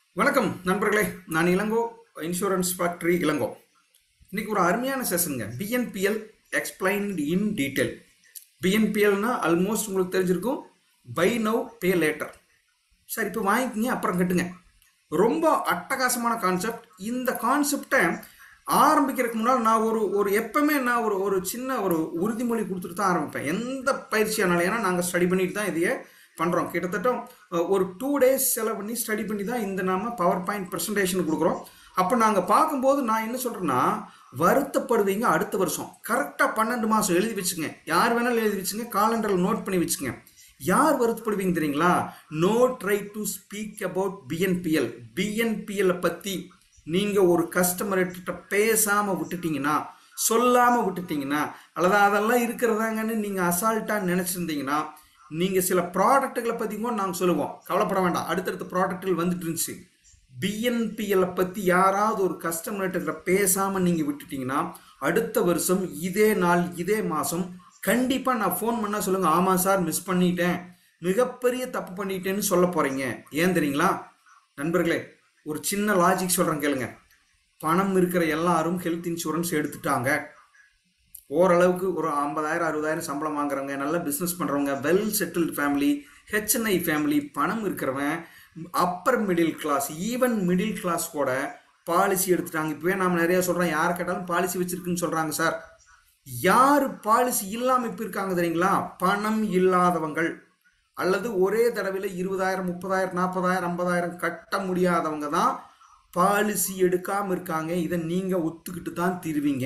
வணக்கம் நண்பர்களே நான் இளங்கோ இன்சூரன்ஸ் ஃபேக்டரி இளங்கோ இன்னைக்கு ஒரு அருமையான செஷனுங்க பிஎன்பிஎல் எக்ஸ்பிளைன்ட் இன் டீட்டெயில் பிஎன்பிஎல்னா ஆல்மோஸ்ட் உங்களுக்கு தெரிஞ்சிருக்கும் பை நவ் பே லேட்டர் சரி இப்போ வாங்கிக்கிங்க அப்புறம் கட்டுங்க ரொம்ப அட்டகாசமான கான்செப்ட் இந்த கான்செப்டை ஆரம்பிக்கிறதுக்கு முன்னால் நான் ஒரு ஒரு எப்பவுமே நான் ஒரு ஒரு சின்ன ஒரு உறுதிமொழி கொடுத்துட்டு தான் ஆரம்பிப்பேன் எந்த பயிற்சியானாலும் ஏன்னா நாங்கள் ஸ்டடி பண்ணிட்டு தான் இதையே பண்ணுறோம் கிட்டத்தட்ட அஹ், ஒரு டூ டேஸ் செலவு பண்ணி ஸ்டடி பண்ணி தான் இந்த நாம பவர் பாயிண்ட் ப்ரெசன்டேஷன் கொடுக்குறோம் அப்போ நாங்கள் பார்க்கும்போது நான் என்ன சொல்கிறேன்னா வருத்தப்படுவீங்க அடுத்த வருஷம் கரெக்டாக பன்னெண்டு மாதம் எழுதி வச்சுங்க யார் வேணாலும் எழுதி வச்சுங்க காலண்டரில் நோட் பண்ணி வச்சுங்க யார் வருத்தப்படுவீங்க தெரியுங்களா no try to speak about BNPL BNPL பற்றி நீங்கள் ஒரு கஸ்டமர்கிட்ட பேசாமல் விட்டுட்டீங்கன்னா சொல்லாமல் விட்டுட்டீங்கன்னா அல்லது அதெல்லாம் இருக்கிறதாங்கன்னு நீங்கள் அசால்ட்டாக நினச்சிருந்தீங்கன்னா நீங்கள் சில ப்ராடக்ட்டுகளை பற்றி கூட நாங்கள் சொல்லுவோம் கவலைப்பட வேண்டாம் அடுத்தடுத்த ப்ராடக்ட்டுகள் வந்துட்டு இருந்துச்சு பிஎன்பிஎல்லை பற்றி யாராவது ஒரு கஸ்டமர்கிட்ட பேசாமல் நீங்கள் விட்டுட்டீங்கன்னா அடுத்த வருஷம் இதே நாள் இதே மாதம் கண்டிப்பாக நான் ஃபோன் பண்ணால் சொல்லுங்கள் ஆமாம் சார் மிஸ் பண்ணிட்டேன் மிகப்பெரிய தப்பு பண்ணிட்டேன்னு சொல்ல போகிறீங்க ஏன் தெரியுங்களா நண்பர்களே ஒரு சின்ன லாஜிக் சொல்கிறேன் கேளுங்க பணம் இருக்கிற எல்லாரும் ஹெல்த் இன்சூரன்ஸ் எடுத்துட்டாங்க ஓரளவுக்கு ஒரு ஐம்பதாயிரம் அறுபதாயிரம் சம்பளம் வாங்குறவங்க நல்ல பிஸ்னஸ் பண்ணுறவங்க well settled family HNI family பணம் இருக்கிறவன் upper middle class even middle class கூட பாலிசி எடுத்துட்டாங்க இப்போவே நாம் நிறைய சொல்கிறோம் யார் கேட்டாலும் பாலிசி வச்சிருக்குன்னு சொல்கிறாங்க சார் யார் பாலிசி இல்லாமல் இப்போ இருக்காங்க தெரியுங்களா பணம் இல்லாதவங்கள் அல்லது ஒரே தடவையில் இருபதாயிரம் முப்பதாயிரம் நாற்பதாயிரம் ஐம்பதாயிரம் கட்ட முடியாதவங்க தான் பாலிசி எடுக்காமல் இருக்காங்க இதை நீங்கள் ஒத்துக்கிட்டு தான் தீருவீங்க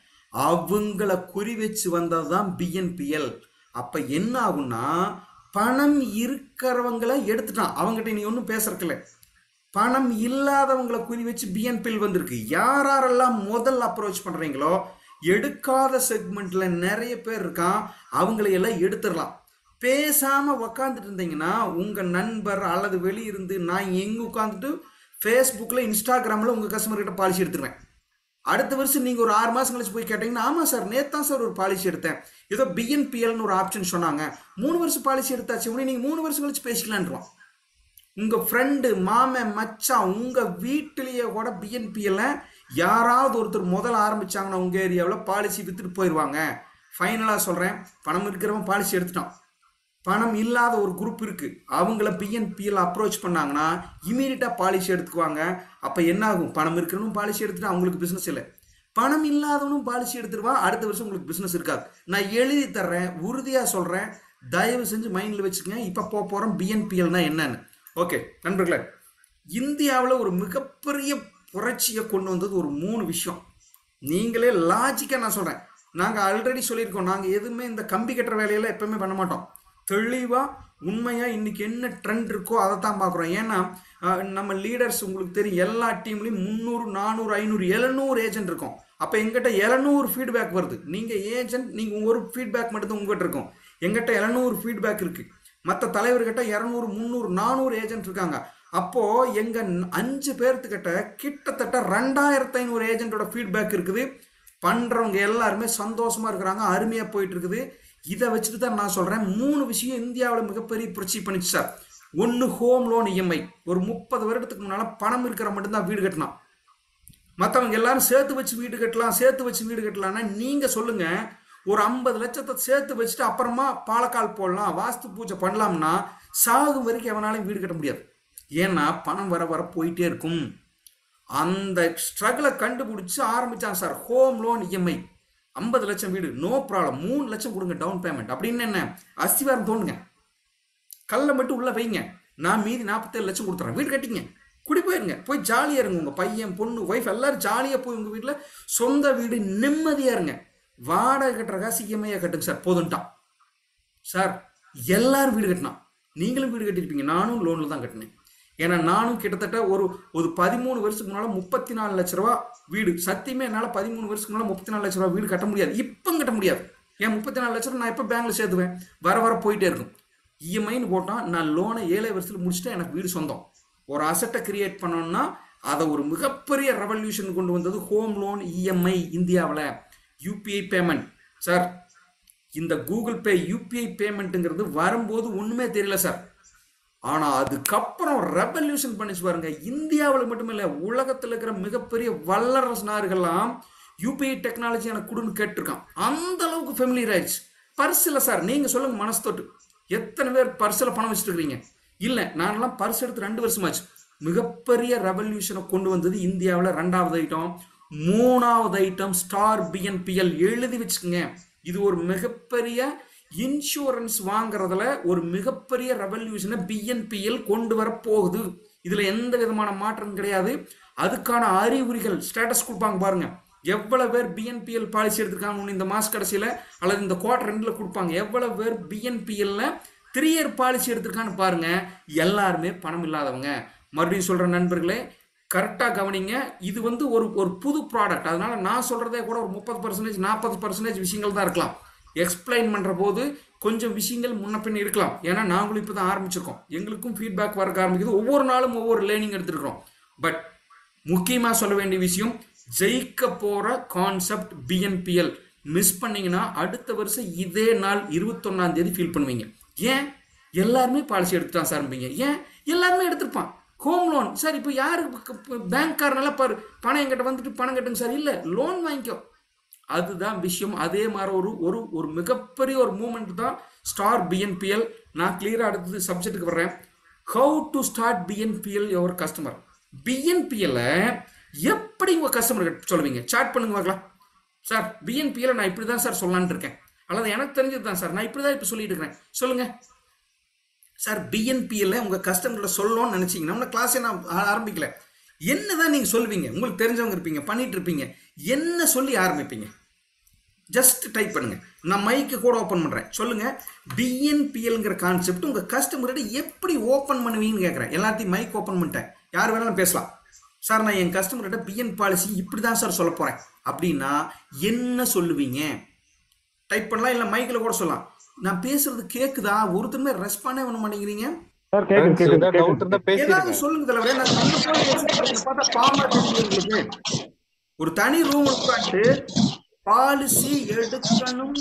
அவங்கள குறி வச்சு வந்தது தான் பிஎன்பிஎல் அப்போ என்ன ஆகும்னா பணம் இருக்கிறவங்கள எடுத்துட்டான் அவங்ககிட்ட நீ ஒன்றும் பேசுறதுல பணம் இல்லாதவங்களை குறி வச்சு பிஎன்பிஎல் வந்திருக்கு யார் யாரெல்லாம் முதல் அப்ரோச் பண்ணுறீங்களோ எடுக்காத செக்மெண்ட்ல நிறைய பேர் இருக்கான் அவங்களை எல்லாம் எடுத்துடலாம் பேசாம உக்காந்துட்டு இருந்தீங்கன்னா உங்க நண்பர் அல்லது வெளியிருந்து நான் எங்க உட்காந்துட்டு ஃபேஸ்புக்ல இன்ஸ்டாகிராம்ல உங்க கஸ்டமர் கிட்ட பாலிசி எடுத்துருவேன் அடுத்த வருஷம் நீங்க ஒரு ஆறு மாசம் கழிச்சு போய் கேட்டீங்கன்னா ஆமா சார் நேத்து தான் சார் ஒரு பாலிசி எடுத்தேன் ஏதோ பிஎன்பிஎல்னு ஒரு ஆப்ஷன் சொன்னாங்க மூணு வருஷம் பாலிசி எடுத்தாச்சு உடனே நீங்க மூணு வருஷம் கழிச்சு பேசிக்கலான்றோம் உங்க ஃப்ரெண்டு மாமன் மச்சான் உங்க வீட்டிலேயே கூட பிஎன்பிஎல்ல யாராவது ஒருத்தர் முதல்ல ஆரம்பிச்சாங்கன்னா உங்க ஏரியாவில் பாலிசி வித்துட்டு போயிடுவாங்க ஃபைனலாக சொல்றேன் பணம் இருக்கிறவன் பாலிசி எடுத்துட்டான் பணம் இல்லாத ஒரு குரூப் இருக்கு அவங்கள பிஎன்பிஎல் அப்ரோச் பண்ணாங்கன்னா இமீடியட்டாக பாலிசி எடுத்துக்குவாங்க அப்போ என்ன ஆகும் பணம் இருக்கிறவனும் பாலிசி எடுத்துட்டு அவங்களுக்கு பிஸ்னஸ் இல்லை பணம் இல்லாதவனும் பாலிசி எடுத்துருவான் அடுத்த வருஷம் உங்களுக்கு பிஸ்னஸ் இருக்காது நான் எழுதி தர்றேன் உறுதியாக சொல்கிறேன் தயவு செஞ்சு மைண்டில் வச்சுக்கங்க இப்போ போக போகிறோம் பிஎன்பிஎல்னா என்னன்னு ஓகே நண்பர்களே இந்தியாவில் ஒரு மிகப்பெரிய புரட்சியை கொண்டு வந்தது ஒரு மூணு விஷயம் நீங்களே லாஜிக்காக நான் சொல்கிறேன் நாங்கள் ஆல்ரெடி சொல்லியிருக்கோம் நாங்கள் எதுவுமே இந்த கம்பி கட்டுற வேலையெல்லாம் எப்பவுமே பண்ண மாட்டோம் தெளிவாக உண்மையாக இன்னைக்கு என்ன ட்ரெண்ட் இருக்கோ அதை தான் பார்க்குறோம் ஏன்னா அஹ், நம்ம லீடர்ஸ் உங்களுக்கு தெரியும் எல்லா டீம்லேயும் முந்நூறு நானூறு ஐநூறு எழுநூறு ஏஜென்ட் இருக்கும் அப்போ எங்கிட்ட எழுநூறு ஃபீட்பேக் வருது நீங்கள் ஏஜென்ட் நீங்கள் ஒரு ஃபீட்பேக் மட்டும் உங்ககிட்ட இருக்கும் எங்கிட்ட எழுநூறு ஃபீட்பேக் இருக்குது மற்ற தலைவர்கிட்ட இரநூறு முந்நூறு நானூறு ஏஜென்ட் இருக்காங்க அப்போ எங்க ந- அஞ்சு பேர்த்துக்கிட்ட கிட்டத்தட்ட ரெண்டாயிரத்தி ஐநூறு ஏஜென்ட்டோட ஃபீட்பேக் இருக்குது பண்றவங்க எல்லாருமே சந்தோஷமா இருக்கிறாங்க அருமையா போயிட்டு இருக்குது இதை வச்சுட்டு தான் நான் சொல்றேன் மூணு விஷயம் இந்தியாவில் மிகப்பெரிய புரட்சி பண்ணிச்சு சார் ஒன்று ஹோம் லோன் இஎம்ஐ ஒரு முப்பது வருடத்துக்கு முன்னால பணம் இருக்கிற மட்டும்தான் வீடு கட்டினான் மற்றவங்க எல்லாரும் சேர்த்து வச்சு வீடு கட்டலாம் சேர்த்து வச்சு வீடு கட்டலாம்னா நீங்க சொல்லுங்க ஒரு ஐம்பது லட்சத்தை சேர்த்து வச்சுட்டு அப்புறமா பாலக்கால் போடலாம் வாஸ்து பூஜை பண்ணலாம்னா சாகும் வரைக்கும் எவனாலையும் வீடு கட்ட முடியாது ஏன்னா பணம் வர வர போயிட்டே இருக்கும் அந்த ஸ்ட்ரகிளை கண்டுபிடிச்சு ஆரம்பிச்சாங்க சார் ஹோம் லோன் இஎம்ஐ ஐம்பது லட்சம் வீடு நோ ப்ராப்ளம் மூணு லட்சம் கொடுங்க டவுன் பேமெண்ட் அப்படின்னு என்ன அஸ்திவாரம் தோணுங்க கல்லை மட்டும் உள்ள வைங்க நான் மீதி நாற்பத்தேழு லட்சம் கொடுத்துறேன் வீடு கட்டிங்க குடி போயிருங்க போய் ஜாலியாக இருங்க உங்கள் பையன் பொண்ணு ஒய்ஃப் எல்லாரும் ஜாலியாக போய் உங்கள் வீட்டில் சொந்த வீடு நிம்மதியாக இருங்க வாடகை கட்டுற காசு இஎம்ஐயாக கட்டுங்க சார் போதுன்ட்டான் சார் எல்லாரும் வீடு கட்டினான் நீங்களும் வீடு கட்டியிருப்பீங்க நானும் லோனில் தான் கட்டினேன் ஏன்னா நானும் கிட்டத்தட்ட ஒரு ஒரு பதிமூணு வருஷத்துக்கு முன்னால் முப்பத்தி நாலு லட்ச ரூபா வீடு சத்தியமே என்னால் பதிமூணு வருஷத்துக்கு முன்னால் முப்பத்தி நாலு லட்ச ரூபா வீடு கட்ட முடியாது இப்போ கட்ட முடியாது ஏன் முப்பத்தி நாலு லட்ச ரூபா நான் எப்போ பேங்க்ல சேர்த்துவேன் வர வர போயிட்டே இருக்கும் இஎம்ஐன்னு போட்டால் நான் லோனை ஏழை வருஷத்தில் முடிச்சுட்டு எனக்கு வீடு சொந்தம் ஒரு அசட்டை கிரியேட் பண்ணோம்னா அதை ஒரு மிகப்பெரிய ரெவல்யூஷன் கொண்டு வந்தது ஹோம் லோன் இஎம்ஐ இந்தியாவில் யூபிஐ பேமெண்ட் சார் இந்த கூகுள் பே யூபிஐ பேமெண்ட்டுங்கிறது வரும்போது ஒன்றுமே தெரியல சார் ஆனால் அதுக்கப்புறம் ரெவல்யூஷன் பண்ணிச்சு பாருங்க இந்தியாவில் மட்டும் இல்லை உலகத்தில் இருக்கிற மிகப்பெரிய வல்லரசு நாடுகள்லாம் யூபிஐ டெக்னாலஜி எனக்கு கொடுன்னு கேட்டிருக்கான் அந்த அளவுக்கு ஃபெமிலியர் ஆயிடுச்சு பர்ஸ் இல்லை சார் நீங்கள் சொல்லுங்க மனசு தொட்டு எத்தனை பேர் பர்ஸில் பணம் வச்சுட்டு இருக்கிறீங்க இல்லை நான்லாம் பர்ஸ் எடுத்து ரெண்டு வருஷமாச்சு மிகப்பெரிய ரெவல்யூஷனை கொண்டு வந்தது இந்தியாவில் ரெண்டாவது ஐட்டம் மூணாவது ஐட்டம் ஸ்டார் பிஎன்பிஎல் எழுதி வச்சுக்கோங்க இது ஒரு மிகப்பெரிய இன்சூரன்ஸ் வாங்குறதுல ஒரு மிகப்பெரிய ரெவல்யூஷனை பிஎன்பிஎல் கொண்டு வர போகுது இதுல எந்த விதமான மாற்றம் கிடையாது அதுக்கான அறிகுறிகள் ஸ்டேட்டஸ் கொடுப்பாங்க பாருங்க எவ்வளவு பேர் பிஎன்பிஎல் பாலிசி எடுத்திருக்காங்க இந்த மாச கடைசியில அல்லது இந்த குவார்டர் ரெண்டுல கொடுப்பாங்க எவ்வளவு பேர் பிஎன்பிஎல்ல த்ரீ இயர் பாலிசி எடுத்திருக்கான்னு பாருங்க எல்லாருமே பணம் இல்லாதவங்க மறுபடியும் சொல்ற நண்பர்களே கரெக்டாக கவனிங்க இது வந்து ஒரு ஒரு புது ப்ராடக்ட் அதனால நான் சொல்றதே கூட ஒரு முப்பது பர்சன்டேஜ் நாற்பது பர்சன்டேஜ் விஷயங்கள் தான் இருக்கலாம் எக்ஸ்பிளைன் பண்ணுற போது கொஞ்சம் விஷயங்கள் முன்ன பின் இருக்கலாம் ஏன்னா நாங்களும் இப்போ தான் ஆரம்பிச்சிருக்கோம் எங்களுக்கும் ஃபீட்பேக் வர ஆரம்பிக்குது ஒவ்வொரு நாளும் ஒவ்வொரு லேர்னிங் எடுத்துருக்கோம் பட் முக்கியமாக சொல்ல வேண்டிய விஷயம் ஜெயிக்க போகிற கான்செப்ட் பிஎன்பிஎல் மிஸ் பண்ணீங்கன்னா அடுத்த வருஷம் இதே நாள் இருபத்தொன்னாம் தேதி ஃபீல் பண்ணுவீங்க ஏன் எல்லாருமே பாலிசி எடுத்துட்டான் சார் ஏன் எல்லாருமே எடுத்திருப்பான் ஹோம் லோன் சார் இப்போ யாருக்கு பேங்க்காரனால பாரு பணம் என்கிட்ட வந்துட்டு பணம் கட்டுங்க சார் இல்லை லோன் வாங்கிக்கோ அதுதான் விஷயம் அதே மாதிரி ஒரு ஒரு ஒரு மிகப்பெரிய ஒரு மூமெண்ட் தான் ஸ்டார் பிஎன்பிஎல் நான் கிளியராக அடுத்தது சப்ஜெக்ட்டுக்கு வர்றேன் how to start BNPL your customer பிஎன்பிஎல்ல எப்படி உங்கள் கஸ்டமர் சொல்லுவீங்க சாட் பண்ணுங்க பார்க்கலாம் சார் பிஎன்பிஎல் நான் இப்படி தான் சார் சொல்லலான்ட்டு இருக்கேன் அல்லது எனக்கு தெரிஞ்சது தான் சார் நான் இப்படி தான் இப்போ சொல்லிட்டு இருக்கிறேன் சொல்லுங்கள் சார் பிஎன்பிஎல்ல உங்கள் கஸ்டமர்கிட்ட சொல்லணும்னு நினச்சிங்கன்னா உங்கள் கிளாஸே நான் ஆரம்பிக்கல என்ன தான் நீங்கள் சொல்லுவீங்க உங்களுக்கு தெரிஞ்சவங்க இருப்பீங்க பண்ணிட்டு இருப்பீங்க என்ன சொல்லி ஆரம்பிப்பீங்க ஜஸ்ட் டைப் பண்ணுங்க நான் மைக்கு கூட ஓப்பன் பண்ணுறேன் சொல்லுங்க பிஎன்பிஎல்ங்கிற கான்செப்ட் உங்கள் கஸ்டமர்கிட்ட எப்படி ஓப்பன் பண்ணுவீங்கன்னு கேட்குறேன் எல்லாத்தையும் மைக் ஓப்பன் பண்ணிட்டேன் யார் வேணாலும் பேசலாம் சார் நான் என் கஸ்டமர்கிட்ட பிஎன் பாலிசி இப்படி தான் சார் சொல்ல போகிறேன் அப்படின்னா என்ன சொல்லுவீங்க டைப் பண்ணலாம் இல்லை மைக்கில் கூட சொல்லலாம் நான் பேசுறது கேக்குதா ஒருத்தருமே ரெஸ்பாண்டே பண்ண மாட்டேங்கிறீங்க சார் கேக்குது கேக்குது ஏதாவது கேக்குது டவுட் இருந்தா ஏதாவது பேசிடுங்க சொல்லுங்க தலைவரே நான் கண்ணு போல பேசுறேன். பார்த்தா பாம்பா தெரியுது உங்களுக்கு ஒரு தனி ரூம் உட்காந்து பாலிசி எடுக்கணும்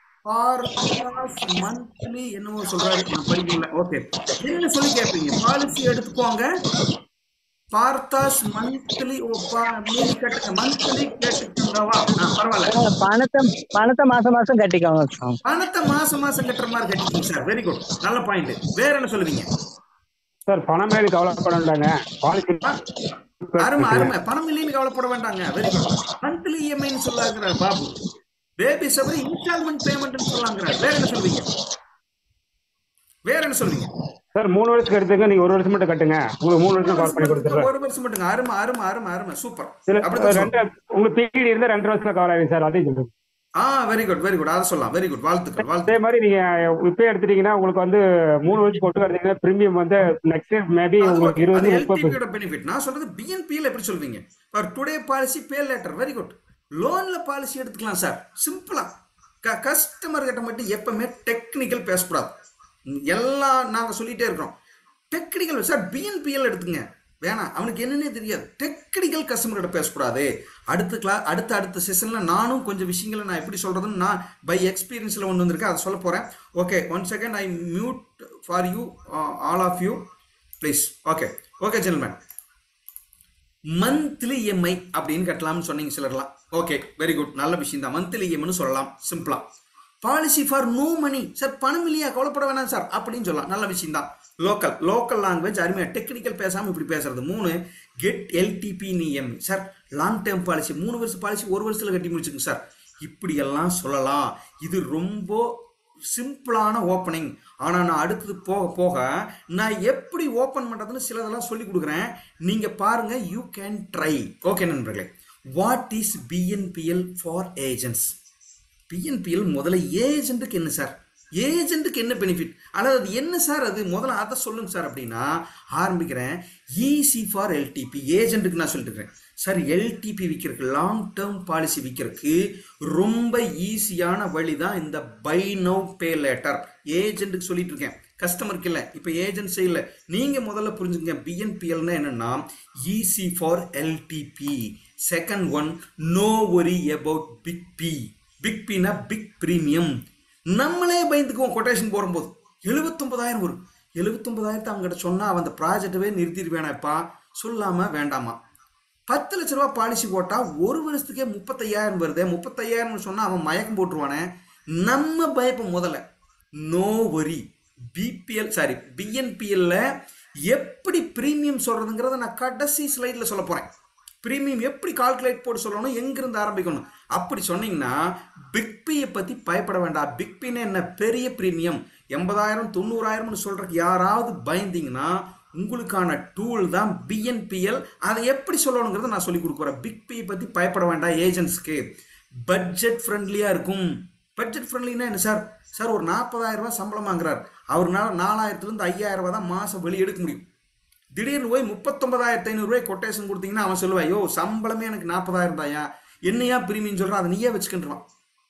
மந்த்லி என்னவோ சொல்றாரு நான் படிக்கல ஓகே என்ன சொல்லி கேட்பீங்க பாலிசி எடுத்துக்கோங்க பார்த்தாஸ் மந்த்லி ஓ பா மீதி கட்டுங்க மந்த்லி கேட்டுக்கோங்கவா ஆ பரவாயில்ல பணத்தை பணத்தை மாசம் மாசம் கட்டிக்கோங்க சார் பணத்தை மாசம் மாசம் கட்டுற மாதிரி கட்டிக்கிங்க சார் வெரி குட் நல்ல பாயிண்ட் வேற என்ன சொல்லுவீங்க சார் பணம் மேலே கவலைப்பட வேண்டாங்க பாலிசி அருமை அருமை பணம் இல்லைன்னு கவலைப்பட வேண்டாங்க வெரி குட் மந்த்லி இஎம்ஐன்னு சொல்லாங்கிறார் பாபு பேபி சபரி இன்ஸ்டால்மெண்ட் பேமெண்ட்னு சொல்லாங்கிறார் வேற என்ன சொல்வீங்க வேற என்ன சொல்வீங்க சார் மூணு வருஷத்துக்கு எடுத்துங்க நீங்க ஒரு வருஷம் மட்டும் கட்டுங்க உங்களுக்கு மூணு வருஷம் கவர் பண்ணி கொடுத்துறேன் ஒரு வருஷம் மட்டுங்க அருமை அருமை அருமை அருமை சூப்பர் சில அப்படிதான் ரெண்டு உங்களுக்கு பீரியட் இருந்தா ரெண்டு வருஷத்துல கவர் ஆகும் சார் அதையும் சொல்லுங்க ஆ வெரி குட் வெரி குட் அதை சொல்லலாம் வெரி குட் வாழ்த்துக்கள் அதே வாழ்த்து மாதிரி நீங்க இப்பயே எடுத்துட்டீங்கன்னா உங்களுக்கு வந்து மூணு வருஷம் கொண்டு எடுத்தீங்கன்னா பிரீமியம் வந்து நெக்ஸ்ட் இயர் மேபி உங்களுக்கு இருபது முப்பது எல்டிபியோட பெனிஃபிட் நான் சொல்றது பிஎன்பியில் எப்படி சொல்வீங்க for today policy pay later very good லோன்ல பாலிசி எடுத்துக்கலாம் சார் சிம்பிளா கஸ்டமர் கிட்ட மட்டும் எப்பவுமே டெக்னிக்கல் பேசக்கூடாது ம், எல்லாம் நாங்க சொல்லிட்டே இருக்கிறோம் டெக்னிக்கல் சார் பிஎன்பிஎல் எடுத்துங்க வேணாம் அவனுக்கு என்னன்னே தெரியாது டெக்னிக்கல் கஸ்டமர் கிட்ட பேசக்கூடாது அடுத்த கிளா அடுத்த அடுத்த செஷன்ல நானும் கொஞ்சம் விஷயங்களை நான் எப்படி சொல்றதுன்னு நான் பை எக்ஸ்பீரியன்ஸ்ல ஒன்று வந்திருக்கேன் அதை சொல்ல போறேன் okay one second I mute for you all of you please okay okay ஜென்மேன் மந்த்லி இஎம்ஐ அப்படின்னு கட்டலாம்னு சொன்னீங்க சிலர்லாம் ஓகே வெரி குட் நல்ல விஷயம் தான் மந்த்லி இஎம்ஐன்னு சொல்லலாம் சிம்பிளா policy for no money sir பணம் இல்லையா கவலைப்பட வேணாம் சார் அப்படின்னு சொல்லலாம் நல்ல விஷயம் தான் லோக்கல் லோக்கல் லாங்குவேஜ் அருமையாக டெக்னிக்கல் பேசாமல் இப்படி பேசுறது மூணு get LTP EMI sir long term policy மூணு வருஷம் பாலிசி ஒரு வருஷத்தில் கட்டி முடிச்சுங்க சார் இப்படியெல்லாம் சொல்லலாம் இது ரொம்ப சிம்பிளான ஓப்பனிங் ஆனால் நான் அடுத்தது போக போக நான் எப்படி ஓப்பன் பண்ணுறதுன்னு சிலதெல்லாம் சொல்லி கொடுக்குறேன் நீங்கள் பாருங்கள் யூ கேன் ட்ரை ஓகே நண்பர்களே what is BNPL for agents BNPL முதல்ல ஏஜென்ட்டுக்கு என்ன சார் ஏஜென்ட்டுக்கு என்ன பெனிஃபிட் அதாவது அது என்ன சார் அது முதல்ல அதை சொல்லுங்க சார் அப்படின்னா ஆரம்பிக்கிறேன் ஈசி ஃபார் எல்டிபி ஏஜென்ட்டுக்கு நான் சொல்லிட்டு இருக்கேன் சார் எல்டிபி விற்கிறதுக்கு லாங் டேர்ம் பாலிசி விற்கிறதுக்கு ரொம்ப ஈஸியான வழி தான் இந்த பை நவ் பே லேட்டர் ஏஜென்ட்டுக்கு சொல்லிட்டு இருக்கேன் கஸ்டமருக்கு இல்லை இப்போ ஏஜென்ட்ஸே இல்லை நீங்கள் முதல்ல புரிஞ்சுங்க பிஎன்பிஎல்னா என்னென்னா easy for LTP second one no worry about big பி பிக் பினா பிக் ப்ரீமியம் நம்மளே பயந்துக்குவோம் கொட்டேஷன் போடும்போது எழுபத்தொன்பதாயிரம் வரும் எழுபத்தொன்பதாயிரத்தை அவங்ககிட்ட சொன்னால் அவன் அந்த ப்ராஜெக்டவே நிறுத்திடுவேனாப்பா சொல்லாமல் வேண்டாமா பத்து லட்ச ரூபா பாலிசி போட்டால் ஒரு வருஷத்துக்கே முப்பத்தையாயிரம் வருது முப்பத்தையாயிரம்னு சொன்னால் அவன் மயக்கம் போட்டுருவானே நம்ம பயப்போம் முதல்ல நோ வரி பிபிஎல் சாரி பிஎன்பிஎல்ல எப்படி ப்ரீமியம் சொல்கிறதுங்கிறத நான் கடைசி ஸ்லைடில் சொல்ல போகிறேன் ப்ரீமியம் எப்படி கால்குலேட் போட்டு சொல்லணும் எங்கிருந்து ஆரம்பிக்கணும் அப்படி சொன்னீங்கன்னா பிக்பியை பற்றி பயப்பட வேண்டாம் பிக்பின்னு என்ன பெரிய ப்ரீமியம் எண்பதாயிரம் தொண்ணூறாயிரம்னு சொல்கிறக்கு யாராவது பயந்தீங்கன்னா உங்களுக்கான டூல் தான் பிஎன்பிஎல் அதை எப்படி சொல்லணுங்கிறத நான் சொல்லி கொடுக்குறேன் பிக்பியை பற்றி பயப்பட வேண்டாம் ஏஜென்ட்ஸ்க்கு பட்ஜெட் ஃப்ரெண்ட்லியாக இருக்கும் பட்ஜெட் ஃப்ரெண்ட்லினா என்ன சார் சார் ஒரு நாற்பதாயிரம் ரூபாய் சம்பளம் வாங்குறார் அவர்னால நாலாயிரத்துலேருந்து ஐயாயிரம் ரூபாய் தான் மாதம் வெளியே எடுக்க முடியும் திடீர்னு போய் முப்பத்தொன்பதாயிரத்து ஐநூறுரூவாய் கொட்டேஷன் கொடுத்தீங்கன்னா அவன் சொல்லுவான் ஐயோ சம்பளமே எனக்கு நாற்பதாயிரம் தாயா என்னையா பிரிமின்னு சொல்கிறான் அதை நீயே வச்சுக்கின்றான்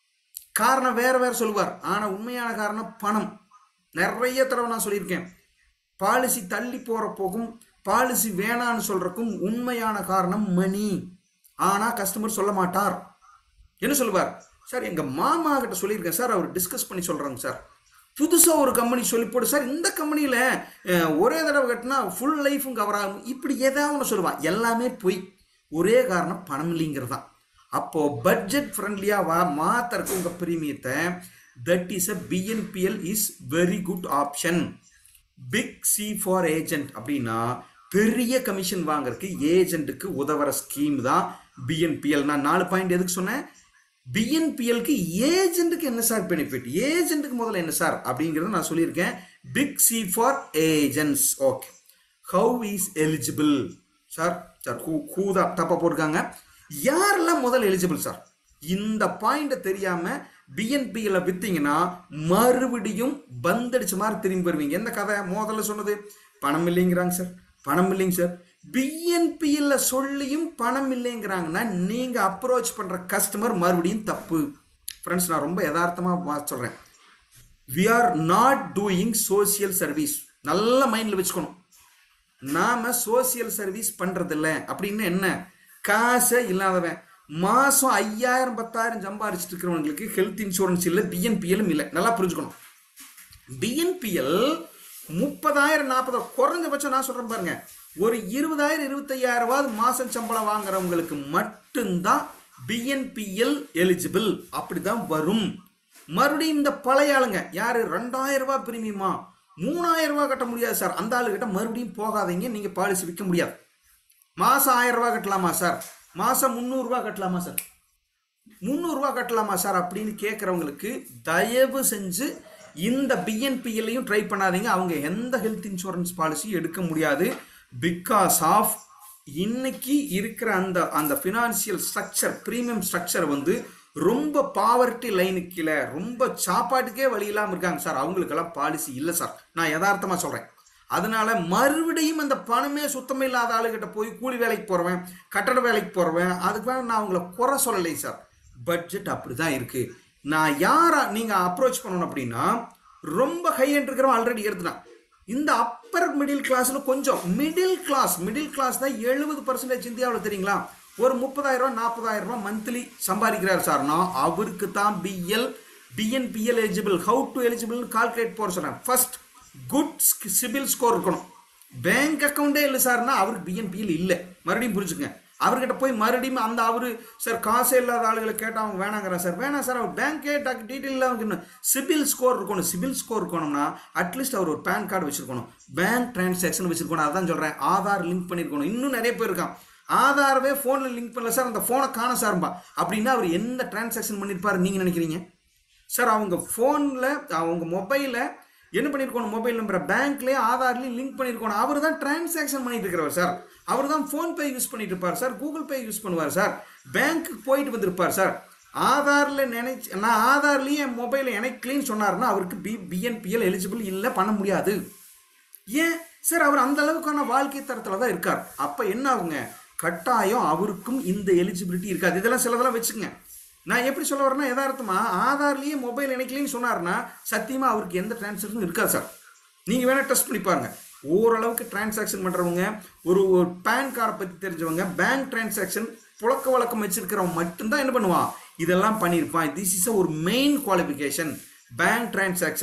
காரணம் வேற வேற சொல்லுவார் ஆனால் உண்மையான காரணம் பணம் நிறைய தடவை நான் சொல்லியிருக்கேன் பாலிசி தள்ளி போகிற போகும் பாலிசி வேணான்னு சொல்றதுக்கும் உண்மையான காரணம் மணி ஆனால் கஸ்டமர் சொல்ல மாட்டார் என்ன சொல்லுவார் சார் எங்கள் மாமா கிட்ட சொல்லியிருக்கேன் சார் அவர் டிஸ்கஸ் பண்ணி சொல்கிறாங்க சார் புதுசாக ஒரு கம்பெனி சொல்லி போடு சார் இந்த கம்பெனியில் ஒரே தடவை கட்டினா ஃபுல் லைஃபும் கவர் ஆகும் இப்படி ஏதாவது ஒன்று சொல்லுவான் எல்லாமே பொய் ஒரே காரணம் பணம் இல்லைங்கிறது தான் அப்போது பட்ஜெட் ஃப்ரெண்ட்லியாக வா மாத்திரக்கு உங்கள் பிரீமியத்தை that is a BNPL is very good option big C for agent அப்படின்னா பெரிய கமிஷன் வாங்குறதுக்கு ஏஜென்ட்டுக்கு உதவுற ஸ்கீம் தான் பிஎன்பிஎல் நான் நாலு பாயிண்ட் எதுக்கு சொன்னேன் பிஎன்பிஎல்க்கு ஏஜென்ட்டுக்கு என்ன சார் பெனிஃபிட் ஏஜென்ட்டுக்கு முதல்ல என்ன சார் அப்படிங்கிறத நான் சொல்லியிருக்கேன் big C for agents okay how is eligible sir sir who who தான் தப்பாக போட்டிருக்காங்க யாரெல்லாம் முதல்ல எலிஜிபிள் சார் இந்த பாயிண்ட்டை தெரியாம பிஎன்பியில் வித்தீங்கன்னா மறுபடியும் பந்தடிச்ச மாதிரி திரும்பி வருவீங்க எந்த கதை முதல்ல சொன்னது பணம் இல்லைங்கிறாங்க சார் பணம் இல்லைங்க சார் பிஎன்பியில் சொல்லியும் பணம் இல்லைங்கிறாங்கன்னா நீங்கள் அப்ரோச் பண்ணுற கஸ்டமர் மறுபடியும் தப்பு ஃப்ரெண்ட்ஸ் நான் ரொம்ப யதார்த்தமாக சொல்கிறேன் we are not doing social service நல்ல மைண்டில் வச்சுக்கணும் நாம சோசியல் சர்வீஸ் பண்றதில்ல அப்படின்னு என்ன காசே இல்லாதவன் மாசம் ஐயாயிரம் பத்தாயிரம் சம்பாரிச்சிட்டு இருக்கிறவங்களுக்கு ஹெல்த் இன்சூரன்ஸ் இல்லை பிஎன்பிஎலும் இல்லை நல்லா புரிஞ்சுக்கணும் பிஎன்பிஎல் முப்பதாயிரம் நாற்பது குறைஞ்சபட்சம் நான் சொல்றேன் பாருங்க ஒரு இருபதாயிரம் இருபத்தையாயிரம் ரூபாய் மாசம் சம்பளம் வாங்குறவங்களுக்கு மட்டும்தான் பிஎன்பிஎல் எலிஜிபிள் அப்படிதான் வரும் மறுபடியும் இந்த பழைய ஆளுங்க யாரு ரெண்டாயிரம் ரூபாய் பிரீமியமா மூணாயிரம் ரூபாய் கட்ட முடியாது சார் அந்த ஆளுகிட்ட மறுபடியும் போகாதீங்க நீங்க பாலிசி விற்க முடியாது மாசம் ஆயிரம் ரூபாய் கட்டலாமா சார் மாசம் முந்நூறுரூவா கட்டலாமா சார் முந்நூறுரூவா கட்டலாமா சார் அப்படின்னு கேட்குறவங்களுக்கு தயவு செஞ்சு இந்த பிஎன்பிஎல்லையும் ட்ரை பண்ணாதீங்க அவங்க எந்த ஹெல்த் இன்சூரன்ஸ் பாலிசியும் எடுக்க முடியாது பிகாஸ் ஆஃப் இன்னைக்கு இருக்கிற அந்த அந்த ஃபினான்சியல் ஸ்ட்ரக்சர் ப்ரீமியம் ஸ்ட்ரக்சர் வந்து ரொம்ப பாவர்ட்டி லைனுக்கு கீழே ரொம்ப சாப்பாட்டுக்கே வழி இல்லாமல் இருக்காங்க சார் அவங்களுக்கெல்லாம் பாலிசி இல்லை சார் நான் யதார்த்தமாக சொல்கிறேன் அதனால மறுபடியும் அந்த பணமே சுத்தமே இல்லாத ஆளுகிட்ட போய் கூலி வேலைக்கு போறவன் கட்டட வேலைக்கு போறவன் அதுக்கு வேணா நான் உங்களை குறை சொல்லலை சார் பட்ஜெட் அப்படிதான் இருக்கு நான் யாரா நீங்க அப்ரோச் பண்ணணும் அப்படின்னா ரொம்ப ஹை எண்ட் இருக்கிறவன் ஆல்ரெடி எடுத்துட்டான் இந்த அப்பர் மிடில் கிளாஸ்ல கொஞ்சம் மிடில் கிளாஸ் மிடில் கிளாஸ் தான் எழுபது பர்சன்டேஜ் இந்தியாவில் தெரியுங்களா ஒரு முப்பதாயிரம் ரூபாய் நாற்பதாயிரம் ரூபாய் மந்த்லி சம்பாதிக்கிறார் சார்னா அவருக்கு தான் BL BNPL eligible how to eligible calculate போட சொன்னேன் ஃபர்ஸ்ட் குட் சிபில் ஸ்கோர் இருக்கணும் பேங்க் அக்கௌண்டே இல்லை சார்னா அவருக்கு பிஎன்பிஎல் இல்லை மறுபடியும் புரிஞ்சுங்க அவர்கிட்ட போய் மறுபடியும் அந்த அவரு சார் காசே இல்லாத ஆளுகளை கேட்டால் அவங்க வேணாங்கிறான் சார் வேணாம் சார் அவர் பேங்க்கே டக்கு டீட்டெயில் அவங்க சிபில் ஸ்கோர் இருக்கணும் சிபில் ஸ்கோர் இருக்கணும்னா அட்லீஸ்ட் அவர் ஒரு பேன் கார்டு வச்சிருக்கணும் பேங்க் டிரான்சாக்ஷன் வச்சிருக்கணும் அதான் சொல்கிறேன் ஆதார் லிங்க் பண்ணியிருக்கணும் இன்னும் நிறைய பேர் இருக்கான் ஆதாரவே ஃபோனில் லிங்க் பண்ணல சார் அந்த ஃபோனை காண சார்பா அப்படின்னா அவர் எந்த டிரான்சாக்ஷன் பண்ணியிருப்பாரு நீங்கள் நினைக்கிறீங்க சார் அவங்க ஃபோனில் அவங்க மொபைலில் என்ன பண்ணியிருக்கணும் மொபைல் நம்பரை பேங்க்லேயே ஆதார்லேயும் லிங்க் பண்ணியிருக்கணும் அவர் தான் டிரான்சாக்ஷன் பண்ணிட்டு இருக்கிறவர் சார் அவர் தான் ஃபோன்பே யூஸ் பண்ணிட்டு இருப்பார் சார் கூகுள் பே யூஸ் பண்ணுவார் சார் பேங்க்குக்கு போயிட்டு வந்திருப்பார் சார் ஆதாரில் நினைச்சு நான் ஆதார்லேயே என் மொபைலை இணைக்கலின்னு சொன்னார்னா அவருக்கு பி பிஎன்பிஎல் எலிஜிபிள் இல்லை பண்ண முடியாது ஏன் சார் அவர் அந்த அளவுக்கான வாழ்க்கை தரத்தில் தான் இருக்கார் அப்போ என்ன ஆகுங்க கட்டாயம் அவருக்கும் இந்த எலிஜிபிலிட்டி இருக்காது இதெல்லாம் சிலதெல்லாம் வச்சுக்கங்க நான் எப்படி சொல்ல வரேன்னா யதார்த்தமா ஆதார்லேயே மொபைல் இணைக்கலன்னு சொன்னார்னா சத்தியமாக அவருக்கு எந்த டிரான்சாக்ஷனும் இருக்காது சார் நீங்கள் வேணால் டெஸ்ட் பண்ணி பாருங்க ஓரளவுக்கு டிரான்சாக்ஷன் பண்ணுறவங்க ஒரு ஒரு பேன் கார்டை பற்றி தெரிஞ்சவங்க பேங்க் டிரான்சாக்ஷன் புழக்க வழக்கம் வச்சிருக்கிறவங்க மட்டும்தான் என்ன பண்ணுவான் இதெல்லாம் பண்ணியிருப்பான் திஸ் இஸ் ஒரு main qualification bank transaction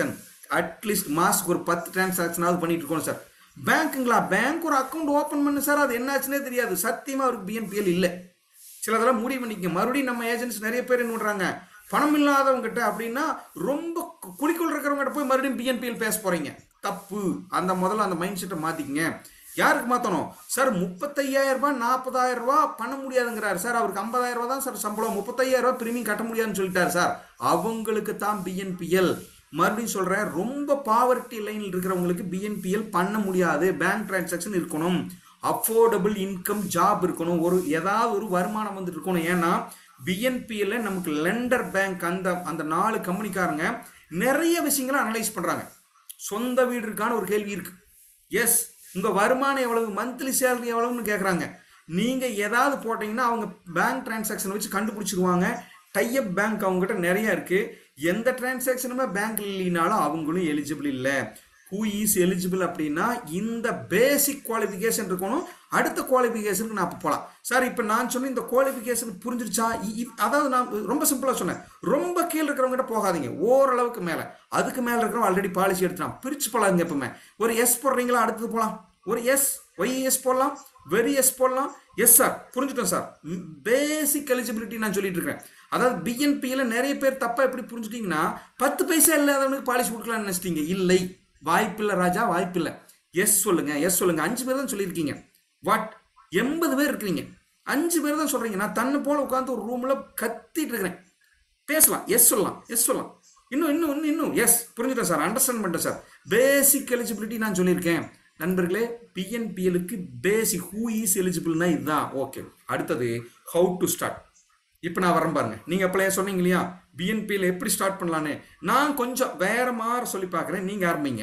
at least மாஸ்க்கு ஒரு பத்து டிரான்சாக்ஷனாவது பண்ணிட்டு இருக்கோம் சார் பேங்க்குங்களா பேங்க் ஒரு அக்கௌண்ட் ஓப்பன் பண்ணு சார் அது என்னாச்சுன்னே தெரியாது சத்தியமாக அவருக்கு பிஎன்பிஎல் இல்லை சிலதெல்லாம் முடிவு பண்ணிக்க மறுபடியும் நம்ம ஏஜென்ட்ஸ் நிறைய பேர் என்ன பண்றாங்க பணம் இல்லாதவங்ககிட்ட அப்படின்னா ரொம்ப கு- குழிக்குள் இருக்கிறவங்ககிட்ட போய் மறுபடியும் பிஎன்பிஎல் பேச போறீங்க தப்பு அந்த முதல்ல அந்த மைண்ட் செட்டை மாத்திக்கங்க யாருக்கு மாத்தணும் சார் முப்பத்தையாயிரம் ரூபாய் நாற்பதாயிரம் ரூபாய் பண்ண முடியாதுங்கிறாரு சார் அவருக்கு ஐம்பதாயிரம் ரூபாய் தான் சார் சம்பளம் முப்பத்தையாயிரம் ரூபாய் பிரீமியம் கட்ட முடியாதுன்னு சொல்லிட்டாரு சார் அவங்களுக்கு தான் பிஎன்பிஎல் மறுபடியும் சொல்றேன் ரொம்ப பாவர்ட்டி லைனில் இருக்கிறவங்களுக்கு பிஎன்பிஎல் பண்ண முடியாது பேங்க் டிரான்சாக்ஷன் இருக்கணும் அஃபோர்டபுள் இன்கம் ஜாப் இருக்கணும் ஒரு ஏதாவது ஒரு வருமானம் வந்து இருக்கணும் ஏன்னா பிஎன்பிஎல்ல நமக்கு லெண்டர் பேங்க் அந்த அந்த நாலு கம்பெனிக்காரங்க நிறைய விஷயங்களை அனலைஸ் பண்றாங்க சொந்த வீடு இருக்கான்னு ஒரு கேள்வி இருக்கு எஸ் உங்க வருமானம் எவ்வளவு மந்த்லி சேலரி எவ்வளவுன்னு கேட்குறாங்க நீங்க ஏதாவது போட்டீங்கன்னா அவங்க பேங்க் டிரான்சாக்ஷன் வச்சு கண்டுபிடிச்சிருவாங்க டைப் பேங்க் அவங்ககிட்ட நிறைய இருக்கு எந்த டிரான்சாக்ஷனுமே பேங்க் இல்லைனாலும் அவங்களும் எலிஜிபிள் இல்லை ஹூ இஸ் எலிஜிபிள் அப்படின்னா இந்த பேசிக் குவாலிஃபிகேஷன் இருக்கணும் அடுத்த குவாலிஃபிகேஷனுக்கு நான் இப்போ போகலாம் சார் இப்போ நான் சொன்ன இந்த குவாலிஃபிகேஷன் புரிஞ்சிருச்சா இ- இ- அதாவது நான் ரொம்ப சிம்பிளாக சொன்னேன் ரொம்ப கீழே இருக்கிறவங்ககிட்ட போகாதீங்க ஓரளவுக்கு மேலே அதுக்கு மேலே இருக்கிறவங்க ஆல்ரெடி பாலிசி எடுத்துட்டான் பிரிச்சு போலாங்க எப்பவுமே ஒரு எஸ் போடுறீங்களா அடுத்தது போகலாம் ஒரு எஸ் ஒய் எஸ் போடலாம் வெரி எஸ் போடலாம் எஸ் சார் புரிஞ்சுட்டோம் சார் பேசிக் எலிஜிபிலிட்டி நான் சொல்லிட்டு இருக்கேன் அதாவது பிஎன்பியில் நிறைய பேர் தப்பா எப்படி புரிஞ்சுட்டீங்கன்னா பத்து பைசா இல்லாதவனுக்கு பாலிசி கொடுக்கலாம்னு நினைச்சிட்டீங்க இல்லை வாய்ப்பில்லை ராஜா வாய்ப்பில்லை எஸ் சொல்லுங்க எஸ் சொல்லுங்க அஞ்சு பேர் தான் சொல்லியிருக்கீங்க வாட் எண்பது பேர் இருக்கிறீங்க அஞ்சு பேர் தான் சொல்றீங்க நான் தன்னை போல உட்காந்து ஒரு ரூம்ல கத்திட்டு இருக்கிறேன் பேசலாம் எஸ் சொல்லலாம் எஸ் சொல்லலாம் இன்னும் இன்னும் இன்னும் இன்னும் எஸ் புரிஞ்சுட்டேன் சார் அண்டர்ஸ்டாண்ட் பண்ணிட்டேன் சார் பேசிக் எலிஜிபிலிட்டி நான் சொல்லியிருக்கேன் நண்பர்களே பிஎன்பிஎலுக்கு பேசிக் ஹூ இஸ் எலிஜிபிள்னா இதுதான் ஓகே அடுத்தது ஹவு டு ஸ்டார்ட் இப்போ நான் வரேன் பாருங்க நீங்க அப்பளையே சொன்னீங்க இல்லையா பிஎன்பியில் எப்படி ஸ்டார்ட் பண்ணலான்னு நான் கொஞ்சம் வேற மாதிரி சொல்லி பார்க்குறேன் நீங்க ஆரம்பிங்க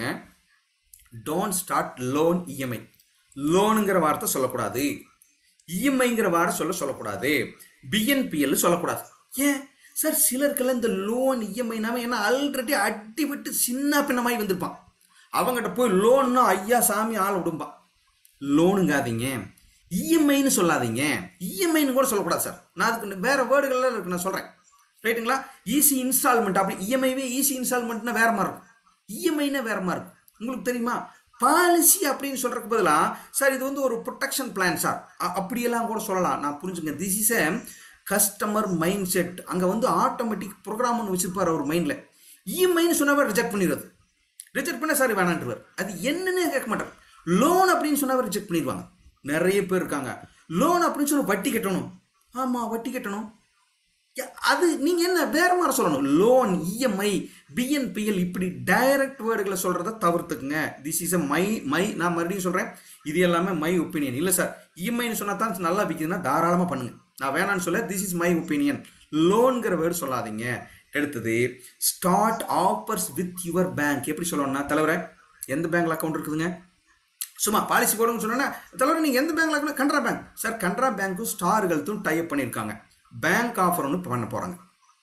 டோன்ட் ஸ்டார்ட் லோன் இஎம்ஐ லோனுங்கிற வார்த்தை சொல்லக்கூடாது இஎம்ஐங்கிற வார்த்தை சொல்ல சொல்லக்கூடாது பிஎன்பிஎல் சொல்லக்கூடாது ஏன் சார் சிலருக்கெல்லாம் இந்த லோன் இஎம்ஐனாம என்ன ஆல்ரெடி அடி விட்டு சின்ன பின்னமாய் வந்திருப்பான் அவங்ககிட்ட போய் லோன்னா ஐயா சாமி ஆள் விடும்பான் லோனுங்காதீங்க இஎம்ஐன்னு சொல்லாதீங்க இஎம்ஐன்னு கூட சொல்லக்கூடாது சார் நான் அதுக்கு வேற வேர்டுகள்லாம் இருக்கு நான் சொல்றேன் ரைட்டுங்களா ஈஸி இன்ஸ்டால்மெண்ட் அப்படி இஎம்ஐவே ஈஸி இன்ஸ்டால்மெண்ட்னா வேற மாதிரி இருக்கும் இஎம்ஐனா வேற மாதிரி இருக்கும் உங்களுக்கு தெரியுமா பாலிசி அப்படின்னு சொல்றதுக்கு பதிலா சார் இது வந்து ஒரு ப்ரொடெக்ஷன் பிளான் சார் அ- அப்படியெல்லாம் கூட சொல்லலாம் நான் புரிஞ்சுங்க this is a customer mind set அங்கே வந்து ஆட்டோமேட்டிக் ப்ரோக்ராம் ஒன்று வச்சிருப்பார் அவர் மைண்டில் இஎம்ஐன்னு சொன்னவர் ரிஜெக்ட் பண்ணிடுறது ரிஜெக்ட் பண்ண சார் வேணான்றவர் அது என்னன்னே கேட்க மாட்டார் லோன் அப்படின்னு சொன்னவர் ரிஜெக்ட் பண்ணிடுவாங்க நிறைய பேர் இருக்காங்க லோன் அப்படின்னு சொல்லி வட்டி கட்டணும் ஆமாம் வட்டி கட்டணும் யா- அது நீங்க என்ன வேற மாதிரி சொல்லணும் லோன் இஎம்ஐ பிஎன்பிஎல் இப்படி டைரக்ட் வேர்டுகளை சொல்றத தவிர்த்துக்குங்க this is a my my நான் மறுபடியும் சொல்றேன் இது எல்லாமே மை ஒப்பீனியன் இல்ல சார் இஎம்ஐன்னு சொன்னா தான் நல்லா விற்குதுன்னா தாராளமா பண்ணுங்க நான் வேணாம்னு சொல்ல திஸ் இஸ் மை ஒப்பீனியன் லோன்ங்கிற வேர்டு சொல்லாதீங்க எடுத்தது start offers with your bank எப்படி சொல்லணும்னா தலைவரே எந்த பேங்க்ல அக்கௌண்ட் இருக்குதுங்க சும்மா பாலிசி போடுங்கன்னு சொன்னா தலைவர் நீங்க எந்த பேங்க்ல இருக்கணும் கனரா பேங்க் சார் கனரா பேங்க்கும் ஸ்டார் ஹெல்த்தும் டைப் பண்ணியிருக்காங்க பேங்க் ஆஃபர் ஒன்று பண்ண போறாங்க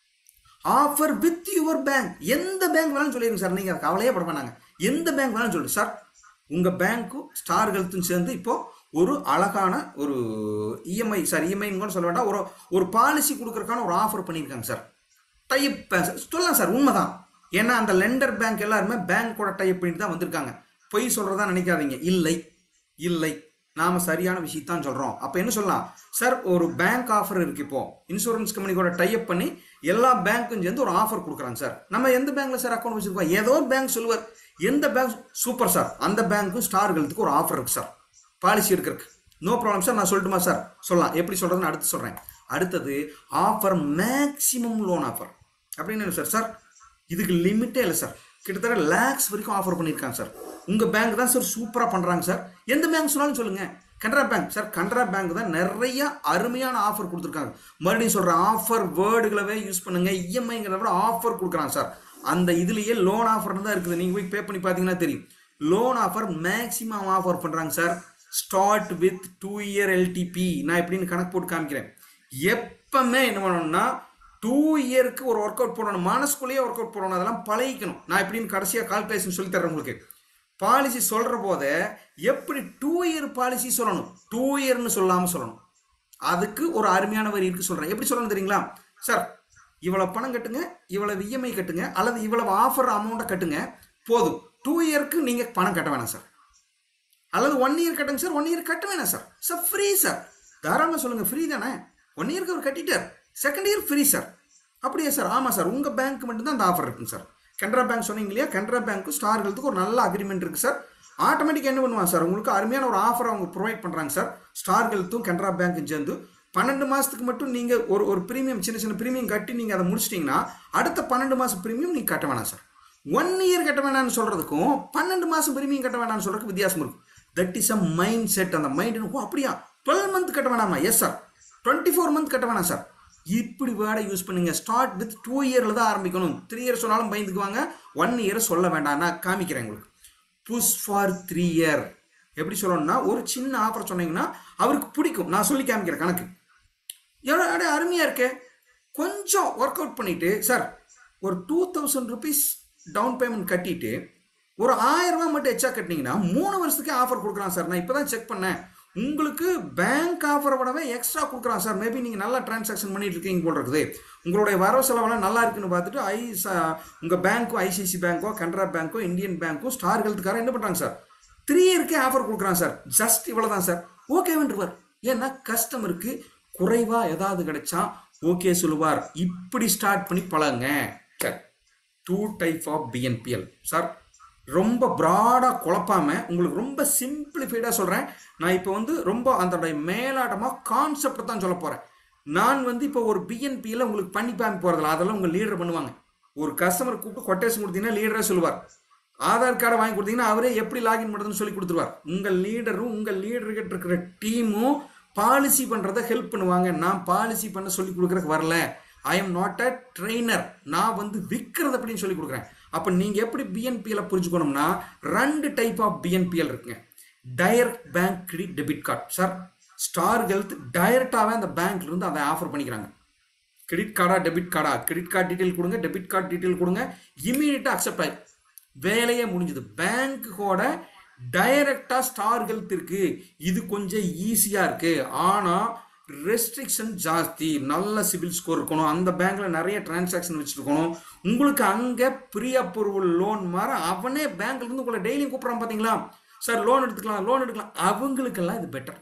ஆஃபர் வித் யுவர் பேங்க் எந்த பேங்க் வேணாலும் சொல்லிடுங்க சார் நீங்க கவலையே பட வேணாங்க எந்த பேங்க் வேணாலும் சொல்லுங்க சார் உங்க பேங்க்கும் ஸ்டார் ஹெல்த்தும் சேர்ந்து இப்போ ஒரு அழகான ஒரு இஎம்ஐ சார் இஎம்ஐன்னு கூட சொல்ல வேண்டாம் ஒரு ஒரு பாலிசி கொடுக்கறதுக்கான ஒரு ஆஃபர் பண்ணியிருக்காங்க சார் டைப் சொல்லலாம் சார் உண்மைதான் ஏன்னா அந்த லெண்டர் பேங்க் எல்லாருமே பேங்க்கோட டைப் பண்ணிட்டு தான் வந்திருக்காங்க பொய் சொல்றதா நினைக்காதீங்க இல்லை இல்லை நாம சரியான விஷயத்தான் சொல்றோம் அப்ப என்ன சொல்லலாம் சார் ஒரு பேங்க் ஆஃபர் இருக்கு இப்போ இன்சூரன்ஸ் கம்பெனி கூட டைப் பண்ணி எல்லா பேங்க்கும் சேர்ந்து ஒரு ஆஃபர் கொடுக்குறாங்க சார் நம்ம எந்த பேங்க்ல சார் அக்கௌண்ட் வச்சிருக்கோம் ஏதோ பேங்க் சொல்லுவார் எந்த பேங்க் சூப்பர் சார் அந்த பேங்க்கும் ஸ்டார் ஹெல்த்துக்கு ஒரு ஆஃபர் இருக்கு சார் பாலிசி எடுக்கிறதுக்கு நோ ப்ராப்ளம் சார் நான் சொல்லட்டுமா சார் சொல்லலாம் எப்படி சொல்றதுன்னு அடுத்து சொல்றேன் அடுத்தது ஆஃபர் மேக்ஸிமம் லோன் ஆஃபர் அப்படின்னு என்ன சார் சார் இதுக்கு லிமிட்டே இல்லை சார் கிட்டத்தட்ட லேக்ஸ் வரைக்கும் ஆஃபர் பண்ணியிருக்காங்க சார் உங்க பேங்க் தான் சார் சூப்பரா பண்றாங்க சார் எந்த பேங்க் சொன்னாலும் சொல்லுங்க Canara bank sir Canara bank தான் நிறைய அருமையான ஆஃபர் கொடுத்துருக்காங்க மறுபடியும் சொல்றேன் ஆஃபர் வேர்டுகளவே யூஸ் பண்ணுங்க இஎம்ஐங்கிறத விட ஆஃபர் கொடுக்குறாங்க சார் அந்த இதுலயே லோன் ஆஃபர் தான் இருக்குது நீங்க போய் பே பண்ணி பார்த்தீங்கன்னா தெரியும் லோன் ஆஃபர் மேக்ஸிமம் ஆஃபர் பண்றாங்க sir start with two year LTP நான் எப்படின்னு கணக்கு போட்டு காமிக்கிறேன் எப்பவுமே என்ன பண்ணணும்னா டூ இயருக்கு ஒரு ஒர்க் அவுட் போடணும் மனசுக்குள்ளேயே ஒர்க் அவுட் போடணும் அதெல்லாம் பழகிக்கணும் நான் எப்படின்னு கடைசியாக கால்குலேஷன் சொல்லி தரேன் உங்களுக்கு பாலிசி சொல்ற போதே எப்படி டூ இயர் பாலிசி சொல்லணும் டூ இயர்னு சொல்லாம சொல்லணும் அதுக்கு ஒரு அருமையான வரி இருக்கு சொல்றேன் எப்படி சொல்லணும் தெரியுங்களா சார் இவ்வளவு பணம் கட்டுங்க இவ்வளவு இஎம்ஐ கட்டுங்க அல்லது இவ்வளவு ஆஃபர் அமௌண்ட்டை கட்டுங்க போதும் டூ இயருக்கு நீங்கள் பணம் கட்ட வேணாம் சார் அல்லது ஒன் இயர் கட்டுங்க சார் ஒன் இயர் கட்ட வேணாம் சார் சார் ஃப்ரீ சார் தாராளமாக சொல்லுங்கள் ஃப்ரீ தானே ஒன் இயருக்கு அவர் கட்டிட்டார் செகண்ட் இயர் ஃப்ரீ சார் அப்படியா சார் ஆமாம் சார் உங்கள் பேங்க் மட்டும்தான் அந்த ஆஃபர் இருக்குங்க சார் கனரா பேங்க் சொன்னீங்க இல்லையா கனரா பேங்க்கும் ஸ்டார் ஹெல்த்துக்கு ஒரு நல்ல அக்ரிமெண்ட் இருக்குது சார் ஆட்டோமேட்டிக் என்ன பண்ணுவாங்க சார் உங்களுக்கு அருமையான ஒரு ஆஃபர் அவங்க ப்ரொவைட் பண்ணுறாங்க சார் ஸ்டார் ஹெல்த்தும் கனரா பேங்க்கும் சேர்ந்து பன்னெண்டு மாதத்துக்கு மட்டும் நீங்கள் ஒரு ஒரு ப்ரீமியம் சின்ன சின்ன ப்ரீமியம் கட்டி நீங்கள் அதை முடிச்சிட்டிங்கன்னா அடுத்த பன்னெண்டு மாதம் ப்ரீமியம் நீங்கள் கட்ட வேணாம் சார் ஒன் இயர் கட்ட வேணாம்னு சொல்கிறதுக்கும் பன்னெண்டு மாதம் ப்ரீமியம் கட்ட வேணாம்னு சொல்கிறதுக்கு வித்தியாசம் இருக்கும் that is a mind set அந்த மைண்ட் ஓ அப்படியா டுவெல் மந்த் கட்ட வேணாமா yes sir twenty four month கட்ட வேணாம் சார் இப்படி வேர்டை யூஸ் பண்ணுங்க ஸ்டார்ட் வித் டூ இயரில் தான் ஆரம்பிக்கணும் த்ரீ இயர் சொன்னாலும் பயந்துக்குவாங்க ஒன் இயர் சொல்ல வேண்டாம் நான் காமிக்கிறேன் உங்களுக்கு புஷ் ஃபார் த்ரீ இயர் எப்படி சொல்லணும்னா ஒரு சின்ன ஆஃபர் சொன்னீங்கன்னா அவருக்கு பிடிக்கும் நான் சொல்லி காமிக்கிறேன் கணக்கு எவ்வளோ அடே அருமையாக இருக்கே கொஞ்சம் ஒர்க் அவுட் பண்ணிவிட்டு சார் ஒரு two thousand rupees down payment கட்டிட்டு ஒரு ஆயிரம் ரூபாய் மட்டும் எச்சா கட்டினீங்கன்னா மூணு வருஷத்துக்கு ஆஃபர் கொடுக்குறான் சார் நான் இப்போ தான் செக் பண்ணேன் உங்களுக்கு பேங்க் ஆஃபரை விடவே எக்ஸ்ட்ரா கொடுக்குறான் சார் மேபி நீங்கள் நல்லா டிரான்சாக்ஷன் பண்ணிட்டு இருக்கீங்க போல் இருக்குது உங்களுடைய வரவு செலவெல்லாம் நல்லா இருக்குன்னு பார்த்துட்டு ஐ உங்கள் பேங்க்கோ ஐசிசி பேங்க்கோ கனரா பேங்க்கோ இந்தியன் பேங்க்கோ ஸ்டார் ஹெல்த்துக்காரன் என்ன பண்ணுறாங்க சார் த்ரீ இயர்க்கே ஆஃபர் கொடுக்குறான் சார் ஜஸ்ட் இவ்வளோ தான் சார் ஓகேவன்றுவார் ஏன்னா கஸ்டமருக்கு குறைவாக ஏதாவது கிடைச்சா ஓகே சொல்லுவார் இப்படி ஸ்டார்ட் பண்ணி பழகுங்க sir two type of BNPL sir ரொம்ப ப்ராடாக குழப்பாம உங்களுக்கு ரொம்ப சிம்பிளிஃபைடாக சொல்கிறேன் நான் இப்போ வந்து ரொம்ப அதோடைய மேலாட்டமாக கான்செப்டை தான் சொல்ல போகிறேன் நான் வந்து இப்போ ஒரு பிஎன்பியில் உங்களுக்கு பண்ணி பாம்பி போகிறதில்ல அதெல்லாம் உங்கள் லீடர் பண்ணுவாங்க ஒரு கஸ்டமர் கூப்பிட்டு கொட்டேஷன் கொடுத்தீங்கன்னா லீடரே சொல்லுவார் ஆதார் கார்டை வாங்கி கொடுத்தீங்கன்னா அவரே எப்படி லாகின் பண்ணுறதுன்னு சொல்லி கொடுத்துருவார் உங்கள் லீடரும் உங்கள் லீடர்கிட்ட இருக்கிற டீமும் பாலிசி பண்ணுறதை ஹெல்ப் பண்ணுவாங்க நான் பாலிசி பண்ண சொல்லி கொடுக்குறதுக்கு வரல I am not a trainer நான் வந்து விற்கிறது அப்படின்னு சொல்லி கொடுக்குறேன் அப்போ நீங்கள் எப்படி பிஎன்பிஎல் புரிஞ்சுக்கணும்னா ரெண்டு டைப் ஆஃப் பிஎன்பிஎல் இருக்குங்க direct bank credit debit card sir Star Health டைரக்டாகவே அந்த பேங்க்ல இருந்து அதை ஆஃபர் பண்ணிக்கிறாங்க கிரெடிட் கார்டா டெபிட் கார்டா கிரெடிட் கார்டு டீட்டெயில் கொடுங்க டெபிட் கார்டு டீட்டெயில் கொடுங்க இமீடியட்டாக அக்செப்ட் ஆகி வேலையே முடிஞ்சது பேங்க்கோட டைரக்டாக ஸ்டார் ஹெல்த் இருக்கு இது கொஞ்சம் ஈஸியாக இருக்கு ஆனால் ரெஸ்ட்ரிக்ஷன் ஜாஸ்தி நல்ல சிபில் ஸ்கோர் இருக்கணும் அந்த பேங்க்ல நிறைய டிரான்சாக்ஷன் வச்சுருக்கணும் உங்களுக்கு அங்கே ப்ரீ அப்ரூவல் லோன் மாதிரி அவனே பேங்க்ல இருந்து உங்களை டெய்லியும் கூப்பிட்றான் பார்த்தீங்களா சார் லோன் எடுத்துக்கலாம் லோன் எடுக்கலாம் அவங்களுக்கெல்லாம் இது பெட்டர்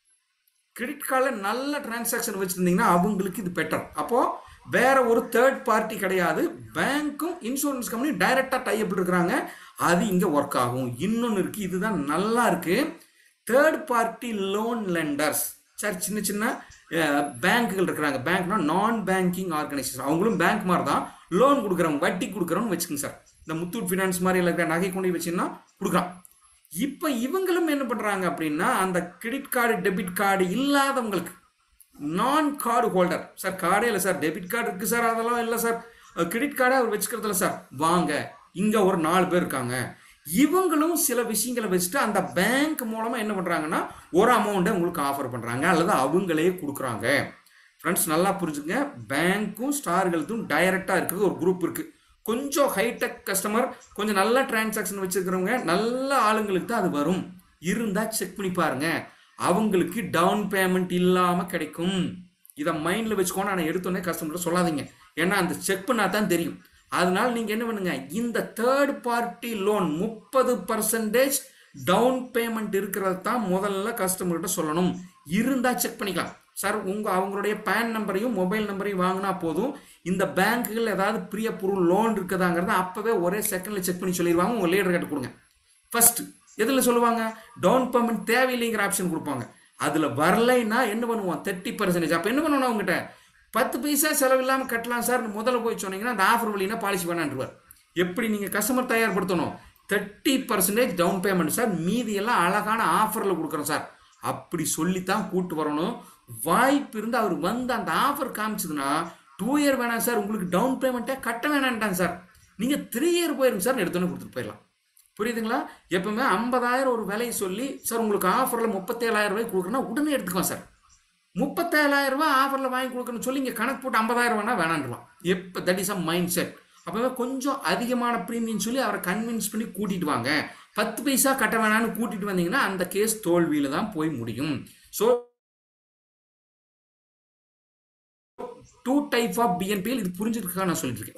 கிரெடிட் கார்டில் நல்ல டிரான்சாக்ஷன் வச்சுருந்தீங்கன்னா அவங்களுக்கு இது பெட்டர் அப்போது வேற ஒரு தேர்ட் பார்ட்டி கிடையாது பேங்க்கும் இன்சூரன்ஸ் கம்பெனி டைரெக்டாக டைப் இருக்கிறாங்க அது இங்கே ஒர்க் ஆகும் இன்னொன்று இருக்குது இதுதான் நல்லா இருக்குது third party loan lenders sir சின்ன சின்ன பேங்க்குகள் இருக்கிறாங்க பேங்க்னா நான் பேங்கிங் ஆர்கனைசேஷன் அவங்களும் பேங்க் மாதிரி தான் லோன் கொடுக்குறவங்க வட்டி கொடுக்குறோன்னு வச்சுக்கோங்க சார் இந்த முத்தூட் ஃபினான்ஸ் மாதிரி இருக்கிற நகை கொண்டு வச்சுன்னா கொடுக்குறான் இப்போ இவங்களும் என்ன பண்ணுறாங்க அப்படின்னா அந்த கிரெடிட் கார்டு டெபிட் கார்டு இல்லாதவங்களுக்கு நான் கார்டு ஹோல்டர் சார் கார்டே இல்லை சார் டெபிட் கார்டு இருக்குது சார் அதெல்லாம் இல்லை சார் கிரெடிட் கார்டே அவர் வச்சுக்கிறதில்ல சார் வாங்க இங்கே ஒரு நாலு பேர் இருக்காங்க இவங்களும் சில விஷயங்களை வச்சுட்டு அந்த பேங்க் மூலமாக என்ன பண்ணுறாங்கன்னா ஒரு அமௌண்ட்டை உங்களுக்கு ஆஃபர் பண்ணுறாங்க அல்லது அவங்களே கொடுக்குறாங்க ஃப்ரெண்ட்ஸ் நல்லா புரிஞ்சுங்க பேங்க்கும் ஸ்டார் ஹெல்த்தும் டைரெக்டாக இருக்கிறது ஒரு குரூப் இருக்குது கொஞ்சம் ஹைடெக் கஸ்டமர் கொஞ்சம் நல்ல டிரான்சாக்ஷன் வச்சுருக்கிறவங்க நல்ல ஆளுங்களுக்கு தான் அது வரும் இருந்தால் செக் பண்ணி பாருங்க அவங்களுக்கு டவுன் பேமெண்ட் இல்லாமல் கிடைக்கும் இதை மைண்டில் வச்சுக்கோன்னு நான் எடுத்தோடனே கஸ்டமர்கிட்ட சொல்லாதீங்க ஏன்னா அந்த செக் பண்ணால் தான் தெரியும் அதனால நீங்கள் என்ன பண்ணுங்க இந்த தேர்ட் பார்ட்டி லோன் முப்பது பர்சன்டேஜ் டவுன் பேமெண்ட் இருக்கிறது தான் முதல்ல கஸ்டமர்கிட்ட சொல்லணும் இருந்தால் செக் பண்ணிக்கலாம் சார் உங்கள் அவங்களுடைய பேன் நம்பரையும் மொபைல் நம்பரையும் வாங்கினா போதும் இந்த பேங்க்குகள் ஏதாவது ப்ரீ அப்ரூவல் லோன் இருக்குதாங்கிறத அப்போவே ஒரே செகண்டில் செக் பண்ணி சொல்லிடுவாங்க உங்கள் லீடர் கிட்ட கொடுங்க ஃபஸ்ட்டு எதில் சொல்லுவாங்க டவுன் பேமெண்ட் தேவையில்லைங்கிற ஆப்ஷன் கொடுப்பாங்க அதில் வரலைன்னா என்ன பண்ணுவோம் தேர்ட்டி பர்சன்டேஜ் அப்போ என்ன பண்ணணும் அவங்ககிட்ட பத்து பைசா செலவில்லாமல் கட்டலாம் சார் முதல்ல போய் சொன்னீங்கன்னா அந்த ஆஃபர் வழினா பாலிசி வேணான்றுவார் எப்படி நீங்கள் கஸ்டமர் தயார்படுத்தணும் thirty percentage down payment sir மீதி எல்லாம் அழகான ஆஃபரில் கொடுக்குறோம் சார் அப்படி சொல்லித்தான் கூட்டு வரணும் வாய்ப்பு இருந்து அவர் வந்து அந்த ஆஃபர் காமிச்சதுன்னா டூ இயர் வேணாம் சார் உங்களுக்கு டவுன் பேமெண்ட்டே கட்ட வேணான்ட்டாங்க சார் நீங்கள் த்ரீ இயர் போயிருங்க சார் எடுத்தோன்னே கொடுத்துட்டு போயிடலாம் புரியுதுங்களா எப்பவுமே ஐம்பதாயிரம் ஒரு விலையை சொல்லி சார் உங்களுக்கு ஆஃபரில் முப்பத்தேழாயிரம் ரூபாய் கொடுக்குறேன்னா உடனே எடுத்துக்குவோம் சார் முப்பத்தேழாயிரம் ரூபாய் ஆஃபரில் வாங்கி கொடுக்கணும்னு சொல்லி இங்கே கணக்கு போட்டு ஐம்பதாயிரம் வேணா வேணான்றலாம் எப்போ that is a mind set அப்போவே கொஞ்சம் அதிகமான ப்ரீமியம் சொல்லி அவரை கன்வின்ஸ் பண்ணி கூட்டிட்டு வாங்க பத்து பைசா கட்ட வேணான்னு கூட்டிட்டு வந்தீங்கன்னா அந்த கேஸ் தோல்வியில் தான் போய் முடியும் so two type of BNPL இது புரிஞ்சிருக்கா நான் சொல்லிட்டு இருக்கேன் okay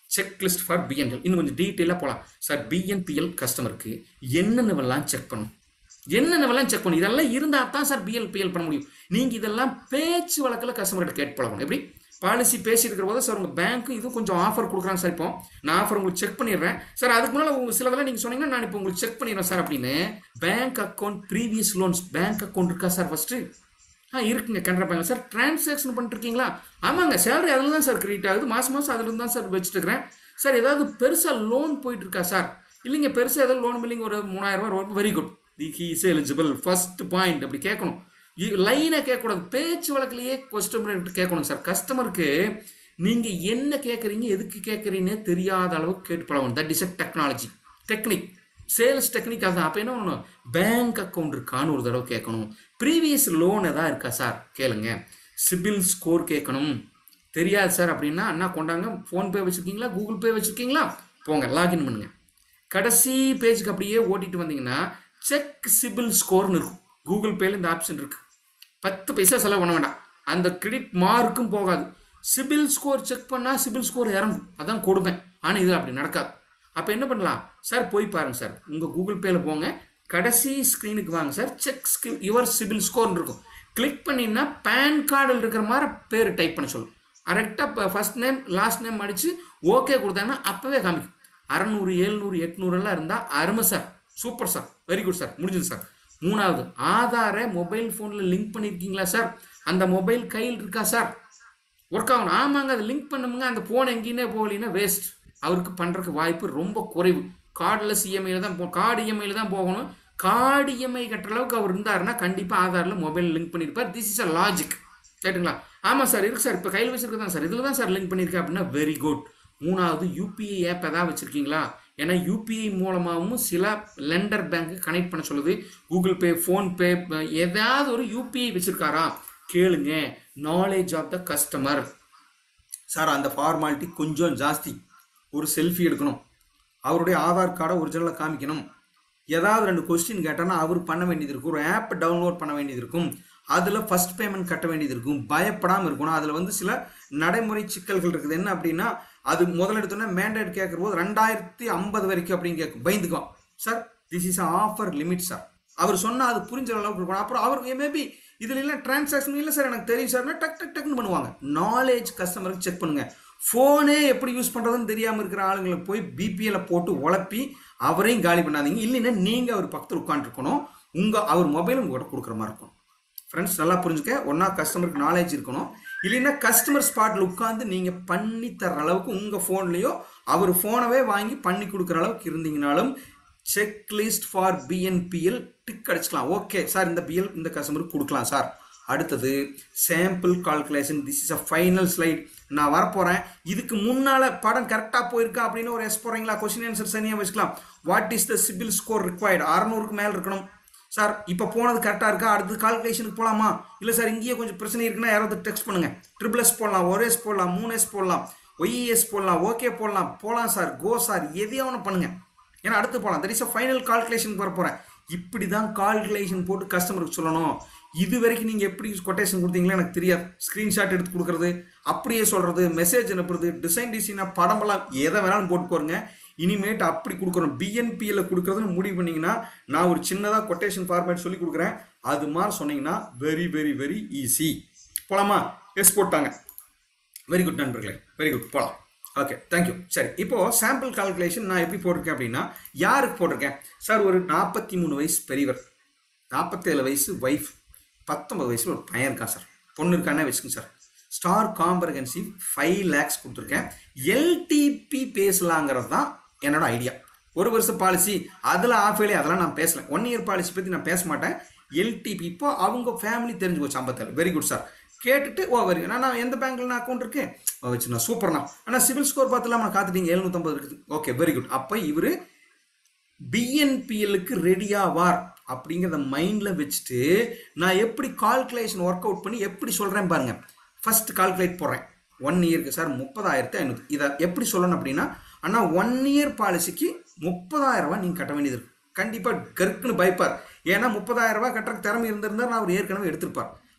check list for BNL இன்னும் கொஞ்சம் டீட்டெயிலாக போகலாம் சார் பிஎன்பிஎல் கஸ்டமருக்கு என்னென்னவெல்லாம் செக் பண்ணும் என்னென்னவெல்லாம் செக் பண்ணும் இதெல்லாம் இருந்தால் தான் சார் பிஎல்பிஎல் பண்ண முடியும் நீங்கள் இதெல்லாம் பேச்சு வழக்கில் கஸ்டமர்கிட்ட கேட்டு பழகணும் எப்படி பாலிசி பேசியிருக்கிற போது சார் உங்கள் பேங்க்கு இதுவும் கொஞ்சம் ஆஃபர் கொடுக்குறாங்க சார் இப்போ நான் ஆஃபர் உங்களுக்கு செக் பண்ணிடுறேன் சார் அதுக்கு முன்னால் உங்கள் சிலதெல்லாம் நீங்கள் சொன்னீங்கன்னா நான் இப்போ உங்களுக்கு செக் பண்ணிடுறேன் சார் அப்படின்னு bank account previous loans bank account இருக்கா சார் ஃபஸ்ட்டு ஆ இருக்குங்க கனரா பேங்க் சார் டிரான்சாக்ஷன் பண்ணிருக்கீங்களா ஆமாங்க சேலரி அதில் தான் சார் கிரெடிட் ஆகுது மாதம் மாதம் அதில் தான் சார் வச்சுட்டு இருக்கிறேன் சார் ஏதாவது பெருசாக லோன் போயிட்டு இருக்கா சார் இல்லைங்க பெருசாக ஏதாவது லோன் பில்லிங் ஒரு மூணாயிரம் ரூபாய் very good the he is eligible first point அப்படி கேட்கணும் லைனாக கேட்கக்கூடாது பேச்சு வழக்கிலேயே கொஸ்டின் கேட்கணும் சார் கஸ்டமருக்கு நீங்கள் என்ன கேட்குறீங்க எதுக்கு கேட்குறீங்கன்னு தெரியாத அளவுக்கு கேட்டு பழகணும் that is a technology technique sales technique அதான் அப்போ என்ன பண்ணணும் பேங்க் அக்கௌண்ட் இருக்கான்னு ஒரு தடவை கேட்கணும் ப்ரீவியஸ் லோன் எதாவது இருக்கா சார் கேளுங்க சிபில் ஸ்கோர் கேட்கணும் தெரியாது சார் அப்படின்னா அண்ணா கொண்டாங்க ஃபோன்பே வச்சுருக்கீங்களா கூகுள் பே வச்சுருக்கீங்களா போங்க லாகின் பண்ணுங்க கடைசி பேஜுக்கு அப்படியே ஓட்டிட்டு வந்தீங்கன்னா செக் சிபில் ஸ்கோர்னு இருக்கும் கூகுள் பேல இந்த ஆப்ஷன் இருக்கு பத்து பைசா செலவு பண்ண வேண்டாம் அந்த கிரெடிட் மார்க்கும் போகாது சிபில் ஸ்கோர் செக் பண்ணால் சிபில் ஸ்கோர் இறங்கும் அதான் கொடுமை ஆனால் இது அப்படி நடக்காது அப்போ என்ன பண்ணலாம் சார் போய் பாருங்க சார் உங்கள் கூகுள் பேல போங்க கடைசி ஸ்க்ரீனுக்கு வாங்க sir check skill your CIBIL ஸ்கோர்னு இருக்கும் கிளிக் பண்ணிங்கன்னா பேன் கார்டில் இருக்கிற மாதிரி பேர் டைப் பண்ண சொல்லும் கரெக்டாக ஃபர்ஸ்ட் நேம் லாஸ்ட் நேம் அடித்து ஓகே கொடுத்தாங்கன்னா அப்போவே காமிக்கும் அறநூறு எழுநூறு எட்நூறுலாம் இருந்தால் அருமை sir super sir very good sir முடிஞ்சது சார் மூணாவது ஆதாரை மொபைல் ஃபோனில் லிங்க் பண்ணியிருக்கீங்களா சார் அந்த மொபைல் கையில் இருக்கா சார் ஒர்க் ஆகணும் ஆமாங்க அதை லிங்க் பண்ணுங்க அந்த ஃபோன் எங்கேயுமே போகலைன்னா வேஸ்ட் அவருக்கு பண்ணுறதுக்கு வாய்ப்பு ரொம்ப குறைவு கார்டில் சிஎம்ஐயில் தான் போ கார்டு இஎம்ஐயில் தான் போகணும் கார்டு இஎம்ஐ கட்டுற அளவுக்கு அவர் இருந்தாருன்னா கண்டிப்பாக ஆதாரில் மொபைல் லிங்க் பண்ணியிருப்பார் திஸ் இஸ் அ லாஜிக் கேட்டுங்களா ஆமாம் சார் இருக்கு சார் இப்போ கையில் வச்சிருக்க தான் சார் இதில் தான் சார் லிங்க் பண்ணியிருக்கேன் அப்படின்னா வெரி குட் மூணாவது யூபிஐ ஆப் எதாவது வச்சுருக்கீங்களா ஏன்னா யூபிஐ மூலமாகவும் சில லெண்டர் பேங்க்கு கனெக்ட் பண்ண சொல்லுது கூகுள் பே ஃபோன்பே ஏதாவது ஒரு யூபிஐ வச்சுருக்காரா கேளுங்க knowledge of the customer sir அந்த ஃபார்மாலிட்டி கொஞ்சம் ஜாஸ்தி ஒரு செல்ஃபி எடுக்கணும் அவருடைய ஆதார் கார்டை ஒரிஜினலாக காமிக்கணும் ஏதாவது ரெண்டு கொஸ்டின் கேட்டானா அவர் பண்ண வேண்டியது இருக்கும் ஒரு ஆப் டவுன்லோட் பண்ண வேண்டியது இருக்கும் அதில் ஃபர்ஸ்ட் பேமெண்ட் கட்ட வேண்டியது இருக்கும் பயப்படாமல் இருக்கணும் அதில் வந்து சில நடைமுறை சிக்கல்கள் இருக்குது என்ன அப்படின்னா அது முதல்ல எடுத்தோன்னே மேண்டேட் கேட்குற போது ரெண்டாயிரத்தி ஐம்பது வரைக்கும் அப்படின்னு கேட்கும் பயந்துக்கும் sir this is offer limit sir அவர் சொன்னால் அது புரிஞ்ச அளவுக்கு இருக்கணும் அப்புறம் அவர் மேபி இதில் இல்லை டிரான்சாக்ஷன் இல்லை சார் எனக்கு தெரியும் சார்னா டக் டக் டக்குன்னு பண்ணுவாங்க நாலேஜ் கஸ்டமருக்கு செக் பண்ணுங்க ஃபோனே எப்படி யூஸ் பண்ணுறதுன்னு தெரியாமல் இருக்கிற ஆளுங்களை போய் பிபிஎல்ல போட்டு உழப்பி அவரையும் காலி பண்ணாதீங்க இல்லைன்னா நீங்கள் அவர் பக்கத்தில் உட்காந்துருக்கணும் உங்கள் அவர் மொபைல் உங்கள்கிட்ட கொடுக்குற மாதிரி இருக்கும் ஃப்ரெண்ட்ஸ் நல்லா புரிஞ்சுக்க ஒன்றா கஸ்டமருக்கு நாலேஜ் இருக்கணும் இல்லைன்னா கஸ்டமர் ஸ்பாட்டில் உட்காந்து நீங்கள் பண்ணி தர்ற அளவுக்கு உங்கள் ஃபோன்லேயோ அவர் ஃபோனவே வாங்கி பண்ணி கொடுக்குற அளவுக்கு இருந்தீங்கனாலும் check list for BNPL tick அடிச்சுக்கலாம் ஓகே சார் இந்த பிஎல் இந்த கஸ்டமருக்கு கொடுக்கலாம் சார் அடுத்தது sample calculation this is a final slide நான் வரப்போகிறேன் இதுக்கு முன்னால் படம் கரெக்டாக போயிருக்கா அப்படின்னு ஒரு எஸ் போகிறீங்களா கொஸ்டின் ஆன்சர் சரியாக வச்சுக்கலாம் what is the CIBIL score required அறநூறுக்கு மேலே இருக்கணும் சார் இப்போ போனது கரெக்டாக இருக்கா அடுத்து கால்குலேஷனுக்கு போகலாமா இல்லை சார் இங்கேயே கொஞ்சம் பிரச்சனை இருக்குன்னா யாராவது டெக்ஸ்ட் பண்ணுங்கள் ட்ரிபிள் எஸ் போடலாம் ஒரு எஸ் போடலாம் மூணு எஸ் போடலாம் ஒய்எஸ் போடலாம் ஓகே போடலாம் போகலாம் சார் கோ சார் எதையோ ஒன்று பண்ணுங்கள் ஏன்னா அடுத்து போகலாம் தட் இஸ் அ ஃபைனல் கால்குலேஷனுக்கு வர போகிறேன் இப்படி தான் கால்குலேஷன் போட்டு கஸ்டமருக்கு சொல்லணும் இது வரைக்கும் நீங்கள் எப்படி கொட்டேஷன் கொடுத்தீங்களோ எனக்கு தெரியாது ஸ்க்ரீன்ஷாட் எடுத்து கொடுக்குறது அப்படியே சொல்கிறது மெசேஜ் அனுப்புறது டிசைன் டிசைனாக படமெல்லாம் எதை வேணாலும் போட்டு போருங்க இனிமேட்டு அப்படி கொடுக்குறோம் பிஎன்பியில் கொடுக்குறதுன்னு முடிவு பண்ணிங்கன்னா நான் ஒரு சின்னதாக கொட்டேஷன் ஃபார்மேட் சொல்லி கொடுக்குறேன் அது மாதிரி சொன்னீங்கன்னா வெரி வெரி வெரி ஈஸி போலாமா எஸ் போட்டாங்க வெரி குட் நண்பர்களே வெரி குட் போகலாம் ஓகே தேங்க்யூ சரி இப்போது சாம்பிள் கால்குலேஷன் நான் எப்படி போட்டிருக்கேன் அப்படின்னா யாருக்கு போட்டிருக்கேன் சார் ஒரு நாற்பத்தி மூணு வயசு பெரியவர் நாற்பத்தேழு வயசு ஒய்ஃப் பத்தொன்பது வயசில் ஒரு பையன் இருக்கான் சார் பொண்ணு இருக்கானே வச்சுக்கோங்க sir Star comprehensive five lakhs கொடுத்துருக்கேன் எல்டிபி பேசலாங்கிறது தான் என்னோட ஐடியா ஒரு வருஷம் பாலிசி அதில் ஆஃப் இயர்லி அதெல்லாம் நான் பேசல ஒன் இயர் பாலிசி பற்றி நான் பேச மாட்டேன் எல்டிபி இப்போ அவங்க ஃபேமிலி தெரிஞ்சு போச்சு ஐம்பத்தேழு வெரி குட் சார் கேட்டுட்டு ஓ வெரி நான் நான் எந்த பேங்க்ல நான் அக்கௌண்ட் இருக்கு ஓ வச்சு நான் சூப்பர்ண்ணா ஆனால் சிவில் ஸ்கோர் பார்த்துலாம் நான் காத்துட்டீங்க எழுநூத்தம்பது இருக்குது ஓகே வெரி குட் அப்போ இவர் பிஎன்பிஎலுக்கு ரெடியாவார் அப்படிங்கிறத மைண்டில் வச்சுட்டு நான் எப்படி கால்குலேஷன் ஒர்க் அவுட் பண்ணி எப்படி சொல்கிறேன் பாருங்க ஃபர்ஸ்ட் கால்குலேட் போடுறேன் ஒன் இயருக்கு சார் முப்பதாயிரத்து ஐநூறு இதை எப்படி சொல்லணும் அப்படின்னா ஆனால் ஒன் இயர் பாலிசிக்கு முப்பதாயிரம் ரூபாய் நீங்கள் கட்ட வேண்டியது இருக்கு கண்டிப்பாக கருக்குன்னு பயப்பார் ஏன்னா முப்பதாயிரம் ரூபாய் கட்டுறதுக்கு திறமை இருந்திருந்தா நான் அவர் ஏற்கனவே எடுத்திருப்பார்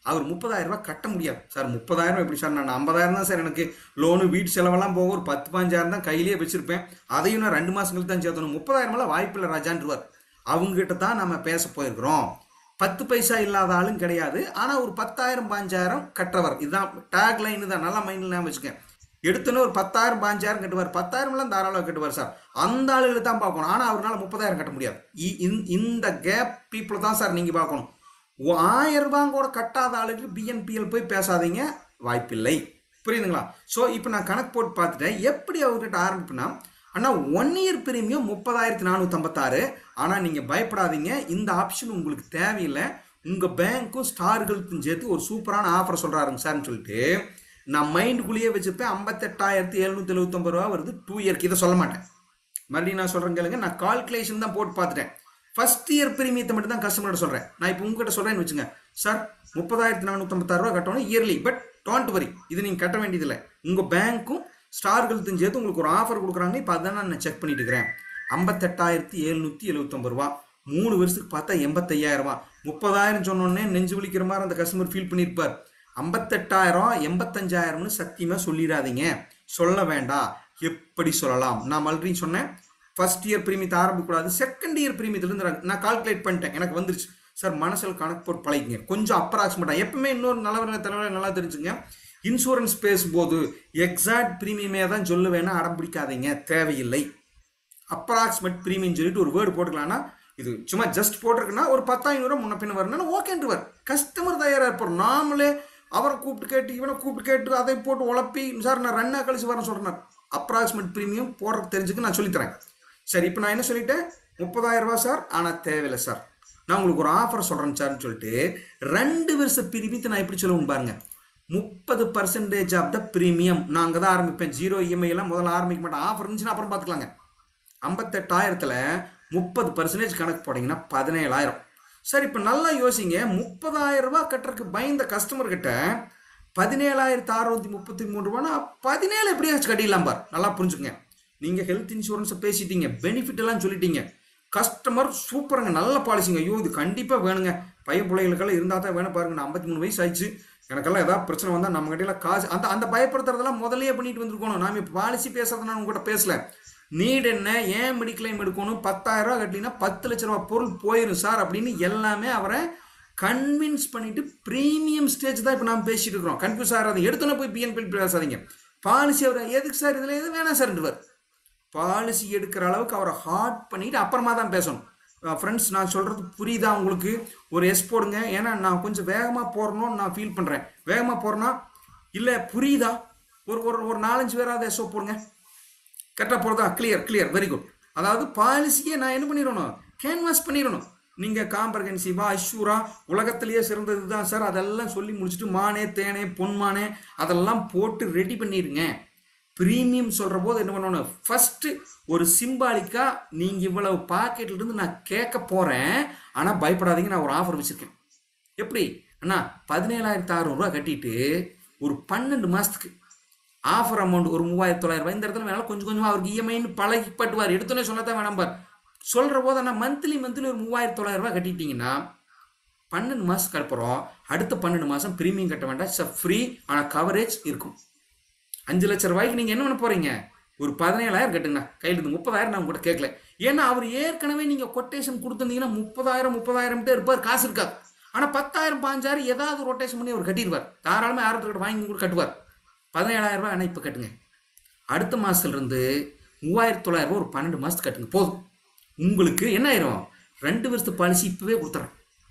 அவர் முப்பதாயிரம் ரூபாய் கட்ட முடியாது சார் முப்பதாயிரம் எப்படி சார் நான் ஐம்பதாயிரம் தான் சார் எனக்கு லோனு வீட்டு செலவெல்லாம் போக ஒரு பத்து பாஞ்சாயிரம் தான் கையிலேயே வச்சிருப்பேன் அதையும் நான் ரெண்டு மாசம் கழித்து தான் சேர்த்தணும் முப்பதாயிரமெல்லாம் வாய்ப்பு இல்லை ராஜான்ருவார் அவங்ககிட்ட தான் நம்ம பேச போயிருக்கிறோம் பத்து பைசா இல்லாத ஆளும் கிடையாது ஆனால் ஒரு பத்தாயிரம் பாஞ்சாயிரம் கட்டுறவர் இதுதான் டேக் லைன் தான் நல்லா மைண்டில் நான் வச்சுக்கேன் எடுத்தோன்னே ஒரு பத்தாயிரம் பாஞ்சாயிரம் கட்டுவார் பத்தாயிரம்லாம் தாராளமாக கட்டுவார் சார் அந்த ஆளுகளை தான் பார்க்கணும் ஆனால் அவரால் முப்பதாயிரம் கட்ட முடியாது இ- இந்த- இந்த கேப் பீப்புளை தான் சார் நீங்கள் பார்க்கணும் ஒ- ஆயிரம் ரூபாய் கூட கட்டாத ஆளுக்கு பிஎன்பிஎல் போய் பேசாதீங்க வாய்ப்பில்லை புரியுதுங்களா ஸோ இப்போ நான் கணக்கு போட்டு பார்த்துட்டேன் எப்படி அவர்கிட்ட ஆரம்பிப்புனா அண்ணா ஒன் இயர் பிரீமியம் முப்பதாயிரத்தி நானூற்றம்பத்தாறு ஆனால் நீங்கள் பயப்படாதீங்க இந்த ஆப்ஷன் உங்களுக்கு தேவையில்லை உங்கள் பேங்க்கும் ஸ்டார்களுக்கும் சேர்த்து ஒரு சூப்பரான ஆஃபர் சொல்கிறாருங்க சார்னு சொல்லிட்டு நான் மைண்டுக்குள்ளேயே வச்சுப்பேன் ஐம்பத்தெட்டாயிரத்தி எழுநூற்றி எழுபத்தொம்பது ரூபா வருது டூ இயர்க்கு இதை சொல்ல மாட்டேன் மறுபடியும் நான் சொல்கிறேன் கேளுங்க நான் கால்குலேஷன் தான் போட்டு பார்த்துட்டேன் ஃபர்ஸ்ட் இயர் பிரீமியத்தை மட்டும் தான் கஸ்டமர்கிட்ட சொல்கிறேன் நான் இப்போ உங்ககிட்ட சொல்கிறேன்னு வச்சுங்க சார் முப்பதாயிரத்தி நானூற்றம்பத்தாறு ரூபா கட்டணும் இயர்லி பட் டோன்ட் வரி இது நீங்கள் கட்ட வேண்டியதில்லை உங்கள் பேங்க்கும் ஸ்டார் ஹெல்த்தும் சேர்த்து உங்களுக்கு ஒரு ஆஃபர் கொடுக்குறாங்க இப்போ அதான் நான் செக் பண்ணிட்டு இருக்கிறேன் ஐம்பத்தெட்டாயிரத்தி எழுநூற்றி எழுபத்தொம்பது ரூபா மூணு வருஷத்துக்கு பார்த்தா எண்பத்தையாயிரம் ரூபா முப்பதாயிரம் சொன்னோடனே நெஞ்சு வலிக்கிற மாதிரி அந்த கஸ்டமர் ஃபீல் பண்ணியிருப்பார் ஐம்பத்தெட்டாயிரம் எண்பத்தஞ்சாயிரம்னு சத்தியமாக சொல்லிடாதீங்க சொல்ல வேண்டாம் எப்படி சொல்லலாம் நான் மறுபடியும் சொன்னேன் ஃபர்ஸ்ட் இயர் பிரீமியத்தை ஆரம்பிக்கக்கூடாது செகண்ட் இயர் பிரீமியத்துலேருந்து நான் கால்குலேட் பண்ணிட்டேன் எனக்கு வந்துருச்சு சார் மனசில் கணக்கு போட்டு பழகிங்க கொஞ்சம் அப்ராக்சிமேட்டாக எப்பவுமே இன்னொரு நல்லவரை தலைவரை நல்லா தெரிஞ்சுங்க இன்சூரன்ஸ் பேசும்போது எக்ஸாக்ட் பிரீமியமே தான் சொல்லுவேன்னா அடம் பிடிக்காதீங்க தேவையில்லை அப்ராக்சிமேட் ப்ரீமியம் சொல்லிட்டு ஒரு வேர்டு போட்டுக்கலாம்னா இது சும்மா ஜஸ்ட் போட்டிருக்குன்னா ஒரு பத்தாயிரம் ரூபா முன்ன பின்ன வரணும்னா ஓகேன்றவர் கஸ்டமர் தயாராக இருப்பார் நாமளே அவரை கூப்பிட்டு கேட்டு இவனை கூப்பிட்டு கேட்டு அதை போட்டு உழப்பி சார் நான் ரெண்டா கழிச்சு வரேன் சொல்கிறேன் அப்ராக்சிமேட் ப்ரீமியம் போடுறது தெரிஞ்சுக்க நான் சொல்லித்தரேன் சரி இப்போ நான் என்ன சொல்லிட்டேன் முப்பதாயிரம் ரூபா சார் ஆனால் தேவையில்லை சார் நான் உங்களுக்கு ஒரு ஆஃபர் சொல்கிறேன் சார்னு சொல்லிட்டு ரெண்டு வருஷ பிரீமியத்தை நான் எப்படி சொல்லுவேன் பாருங்க முப்பது பர்சன்டேஜ் ஆஃப் த ப்ரீமியம் நான் அங்கே தான் ஆரம்பிப்பேன் ஜீரோ இஎம்ஐ எல்லாம் முதல்ல ஆரம்பிக்க மாட்டேன் ஆஃபர் இருந்துச்சுன்னா அப்புறம் பார்த்துக்கலாங்க ஐம்பத்தெட்டாயிரத்தில் முப்பது பர்சன்டேஜ் கணக்கு போட்டிங்கன்னா பதினேழாயிரம் சரி இப்போ நல்லா யோசிங்க முப்பதாயிரம் ரூபாய் கட்டுறதுக்கு பயந்த கஸ்டமர் கிட்ட பதினேழாயிரத்து அறுநூத்தி முப்பத்தி மூணு ரூபானா பதினேழு எப்படியாச்சும் கட்டிடலாம் பார் நல்லா புரிஞ்சுங்க நீங்கள் ஹெல்த் இன்சூரன்ஸை பேசிட்டீங்க பெனிஃபிட் எல்லாம் சொல்லிட்டீங்க கஸ்டமர் சூப்பருங்க நல்ல பாலிசிங்க ஐயோ இது கண்டிப்பாக வேணுங்க பையன் பிள்ளைகளுக்கெல்லாம் இருந்தால் தான் வேணும் பாருங்க நான் ஐம்பத்தி மூணு வயசு ஆயிடுச்சு எனக்கெல்லாம் ஏதாவது பிரச்சனை வந்தால் நம்ம கிட்டலாம் காசு அந்த அந்த பயப்படுத்துறதெல்லாம் முதல்லயே பண்ணிட்டு வந்திருக்கணும் நாம இப்போ பாலிசி பேசுறத நான் உங்ககிட்ட பேசல நீட் என்ன ஏன் மெடிக்ளைம் எடுக்கணும் பத்தாயிரம் ரூபா கட்டினா பத்து லட்ச ரூபா பொருள் போயிடும் சார் அப்படின்னு எல்லாமே அவரை கன்வின்ஸ் பண்ணிட்டு ப்ரீமியம் ஸ்டேஜ் தான் இப்போ நாம் பேசிட்டு இருக்கிறோம் கன்ஃபியூஸ் ஆகாதீங்க எடுத்தோன்னே போய் பிஎன்பி பேசாதீங்க பாலிசி அவர் எதுக்கு சார் இதில் எது வேணாம் சார்ன்றவர் பாலிசி எடுக்கிற அளவுக்கு அவரை ஹார்ட் பண்ணிட்டு அப்புறமா தான் பேசணும் ஃப்ரெண்ட்ஸ் நான் சொல்கிறது புரியுதா உங்களுக்கு ஒரு எஸ் போடுங்க ஏன்னா நான் கொஞ்சம் வேகமாக போடணும்னு நான் ஃபீல் பண்ணுறேன் வேகமாக போகிறேன்னா இல்லை புரியுதா ஒரு ஒரு ஒரு நாலஞ்சு பேராவது எஸ்ஓ போடுங்க கரெக்டாக போகிறதா கிளியர் கிளியர் வெரி குட் அதாவது பாலிசியை நான் என்ன பண்ணிடணும் கேன்வாஸ் பண்ணிடணும் நீங்கள் காம்பர்கன்சிவா அஷூரா உலகத்திலேயே சிறந்தது தான் சார் அதெல்லாம் சொல்லி முடிச்சுட்டு மானே தேனே பொன்மானே அதெல்லாம் போட்டு ரெடி பண்ணிடுங்க ப்ரீமியம் சொல்கிற போது என்ன பண்ணணும் ஃபஸ்ட்டு ஒரு சிம்பாலிக்காக நீங்கள் இவ்வளவு பாக்கெட்ல இருந்து நான் கேட்க போகிறேன் ஆனால் பயப்படாதீங்க நான் ஒரு ஆஃபர் வச்சுருக்கேன் எப்படி அண்ணா பதினேழாயிரத்து அறுநூறுவா கட்டிட்டு ஒரு பன்னெண்டு மாதத்துக்கு ஆஃபர் அமௌண்ட் ஒரு மூவாயிரத்தி தொள்ளாயிரம் ரூபாய் இந்த இடத்துல வேணாலும் கொஞ்சம் கொஞ்சமாக அவருக்கு இஎம்ஐன்னு பழகிப்பட்டுவார் எடுத்தோன்னே சொல்லத்தான் வேணாம் பார் சொல்கிற போது ஆனால் மந்த்லி மந்த்லி ஒரு மூவாயிரத்தி தொள்ளாயிரம் ரூபாய் கட்டிட்டீங்கன்னா பன்னெண்டு மாதத்துக்கு அப்புறம் அடுத்த பன்னெண்டு மாதம் ப்ரீமியம் கட்ட வேண்டாம் இட்ஸ் ஃப்ரீ ஆனால் கவரேஜ் இருக்கும் அஞ்சு லட்ச ரூபாய்க்கு நீங்கள் என்ன பண்ண போகிறீங்க ஒரு பதினேழாயிரம் கட்டுங்கண்ணா கையில் இருந்து முப்பதாயிரம் நான் கூட கேட்கல ஏன்னா அவர் ஏற்கனவே நீங்கள் கொட்டேஷன் கொடுத்துருந்தீங்கன்னா முப்பதாயிரம் முப்பதாயிரம்ட்டே இருப்பார் காசு இருக்காது ஆனால் பத்தாயிரம் பாஞ்சாயிரம் ஏதாவது ரொட்டேஷன் பண்ணி அவர் கட்டிடுவார் தாராளமாக யாரத்துக்கிட்ட வாங்கி கூட கட்டுவார் பதினேழாயிரம் ரூபாய் ஆனால் இப்போ கட்டுங்க அடுத்த மாதத்துலேருந்து மூவாயிரத்தி தொள்ளாயிரம் ரூபாய் ஒரு பன்னெண்டு மாதத்துக்கு கட்டுங்க போதும் உங்களுக்கு என்ன ஆயிரும் ரெண்டு வருஷத்து பாலிசி இப்போவே கொடுத்துறேன்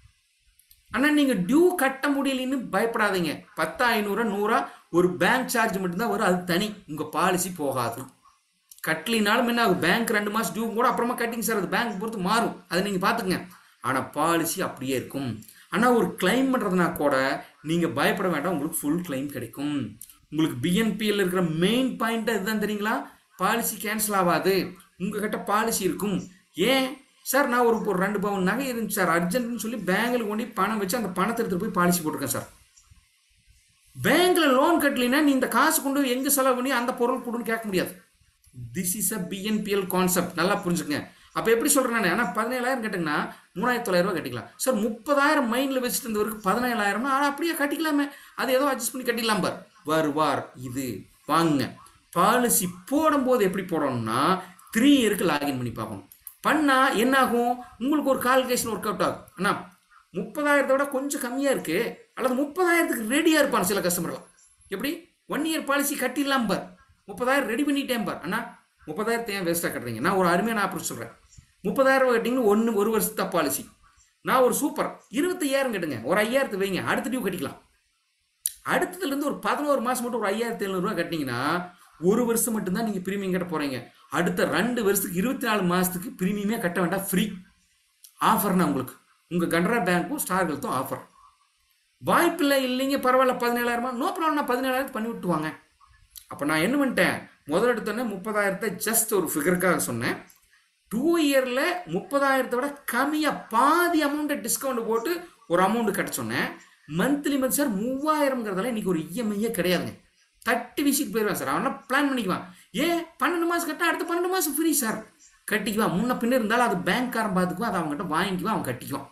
ஆனால் நீங்கள் டியூ கட்ட முடியலன்னு பயப்படாதீங்க பத்தா ஐநூறுரூவா நூறா ஒரு பேங்க் சார்ஜ் மட்டும்தான் வரும் அது தனி உங்கள் பாலிசி போகாது கட்டலினாலும் என்ன ஆகும் பேங்க் ரெண்டு மாதம் டியூ கூட அப்புறமா கட்டிங்க சார் அது பேங்க் பொறுத்து மாறும் அதை நீங்கள் பார்த்துக்குங்க ஆனால் பாலிசி அப்படியே இருக்கும் ஆனால் ஒரு கிளைம் பண்ணுறதுனா கூட நீங்கள் பயப்பட வேண்டாம் உங்களுக்கு ஃபுல் கிளைம் கிடைக்கும் உங்களுக்கு பிஎன்பியில் இருக்கிற மெயின் பாயிண்ட்டாக இதுதான் தெரியுங்களா பாலிசி கேன்சல் ஆகாது உங்ககிட்ட பாலிசி இருக்கும் ஏன் சார் நான் ஒரு ஒரு ரெண்டு பவுன் நகை இருந்துச்சு சார் அர்ஜென்ட்னு சொல்லி பேங்கில் கொண்டு போய் பணம் வச்சு அந்த பணத்தை எடுத்துட்டு போய் பாலிசி போட்டிருக்கேன் சார் பேங்க்ல லோன் கட்டலைன்னா நீ இந்த காசு கொண்டு போய் எங்க செலவு பண்ணி அந்த பொருள் கொடுன்னு கேட்க முடியாது this is a BNPL concept நல்லா புரிஞ்சுக்கங்க அப்போ எப்படி சொல்கிறேன் நான் ஆனால் பதினேழாயிரம் கேட்டிங்கன்னா மூணாயிரத்தி தொள்ளாயிரம் ரூபாய் கட்டிக்கலாம் சார் முப்பதாயிரம் மைண்டில் வச்சுட்டு இருந்தவருக்கு பதினேழாயிரமா ஆனால் அப்படியே கட்டிக்கலாமே அது ஏதோ அட்ஜஸ்ட் பண்ணி கட்டிக்கலாம் பார் வருவார் இது வாங்க பாலிசி போடும்போது எப்படி போடணும்னா த்ரீ இயருக்கு லாகின் பண்ணி பார்க்கணும் பண்ணால் என்னாகும் உங்களுக்கு ஒரு கால்குலேஷன் ஒர்க் அவுட் ஆகும் அண்ணா முப்பதாயிரத்தை விட கொஞ்சம் கம்மியாக இருக்குது அல்லது முப்பதாயிரத்துக்கு ரெடியாக இருப்பான் சில கஸ்டமர்லாம் எப்படி ஒன் இயர் பாலிசி கட்டிடலாம் பார் முப்பதாயிரம் ரெடி பண்ணிட்டேன் பார் அண்ணா முப்பதாயிரத்தை ஏன் வேஸ்ட்டாக கட்டுறீங்க நான் ஒரு அருமையான ஆஃபர் சொல்கிறேன் முப்பதாயிரம் ரூபாய் கட்டிங்கன்னு ஒன்று ஒரு வருஷத்து பாலிசி நான் ஒரு சூப்பர் இருபத்தையாயிரம் கட்டுங்க ஒரு ஐயாயிரத்து வைங்க அடுத்த டியூ கட்டிக்கலாம் அடுத்ததுலேருந்து ஒரு பதினோரு மாதம் மட்டும் ஒரு ஐயாயிரத்தி எழுநூறுவா கட்டினீங்கன்னா ஒரு வருஷம் மட்டும்தான் நீங்கள் ப்ரீமியம் கட்ட போகிறீங்க அடுத்த ரெண்டு வருஷத்துக்கு இருபத்தி நாலு மாதத்துக்கு ப்ரீமியமே கட்ட வேண்டாம் ஃப்ரீ ஆஃபர்னா உங்களுக்கு உங்கள் கனரா பேங்க்கும் ஸ்டார் ஹெல்த்தும் ஆஃபர் வாய்ப்பில்லை இல்லைங்க பரவாயில்ல பதினேழாயிரமா நோ ப்ராப்ளம் நான் பதினேழாயிரத்து பண்ணி விட்டுவாங்க அப்போ நான் என்ன பண்ணிட்டேன் முதல் எடுத்தோடனே முப்பதாயிரத்தை ஜஸ்ட் ஒரு ஃபிகருக்காக சொன்னேன் டூ இயரில் முப்பதாயிரத்தை விட கம்மியாக பாதி அமௌண்ட்டை டிஸ்கவுண்ட் போட்டு ஒரு அமௌண்ட் கட்ட சொன்னேன் மந்த்லி மந்த் சார் மூவாயிரம்ங்கிறதால இன்னைக்கு ஒரு இஎம்ஐயே கிடையாதுங்க தட்டி வீசிட்டு போயிடுவான் சார் அவனா பிளான் பண்ணிக்குவான் ஏன் பன்னெண்டு மாதம் கட்ட அடுத்த பன்னெண்டு மாதம் ஃப்ரீ சார் கட்டிக்குவான் முன்ன பின்ன இருந்தாலும் அது பேங்க்காரன் பார்த்துக்குவான் அதை அவங்ககிட்ட வாங்கிக்குவான் அவன் கட்டிக்குவான்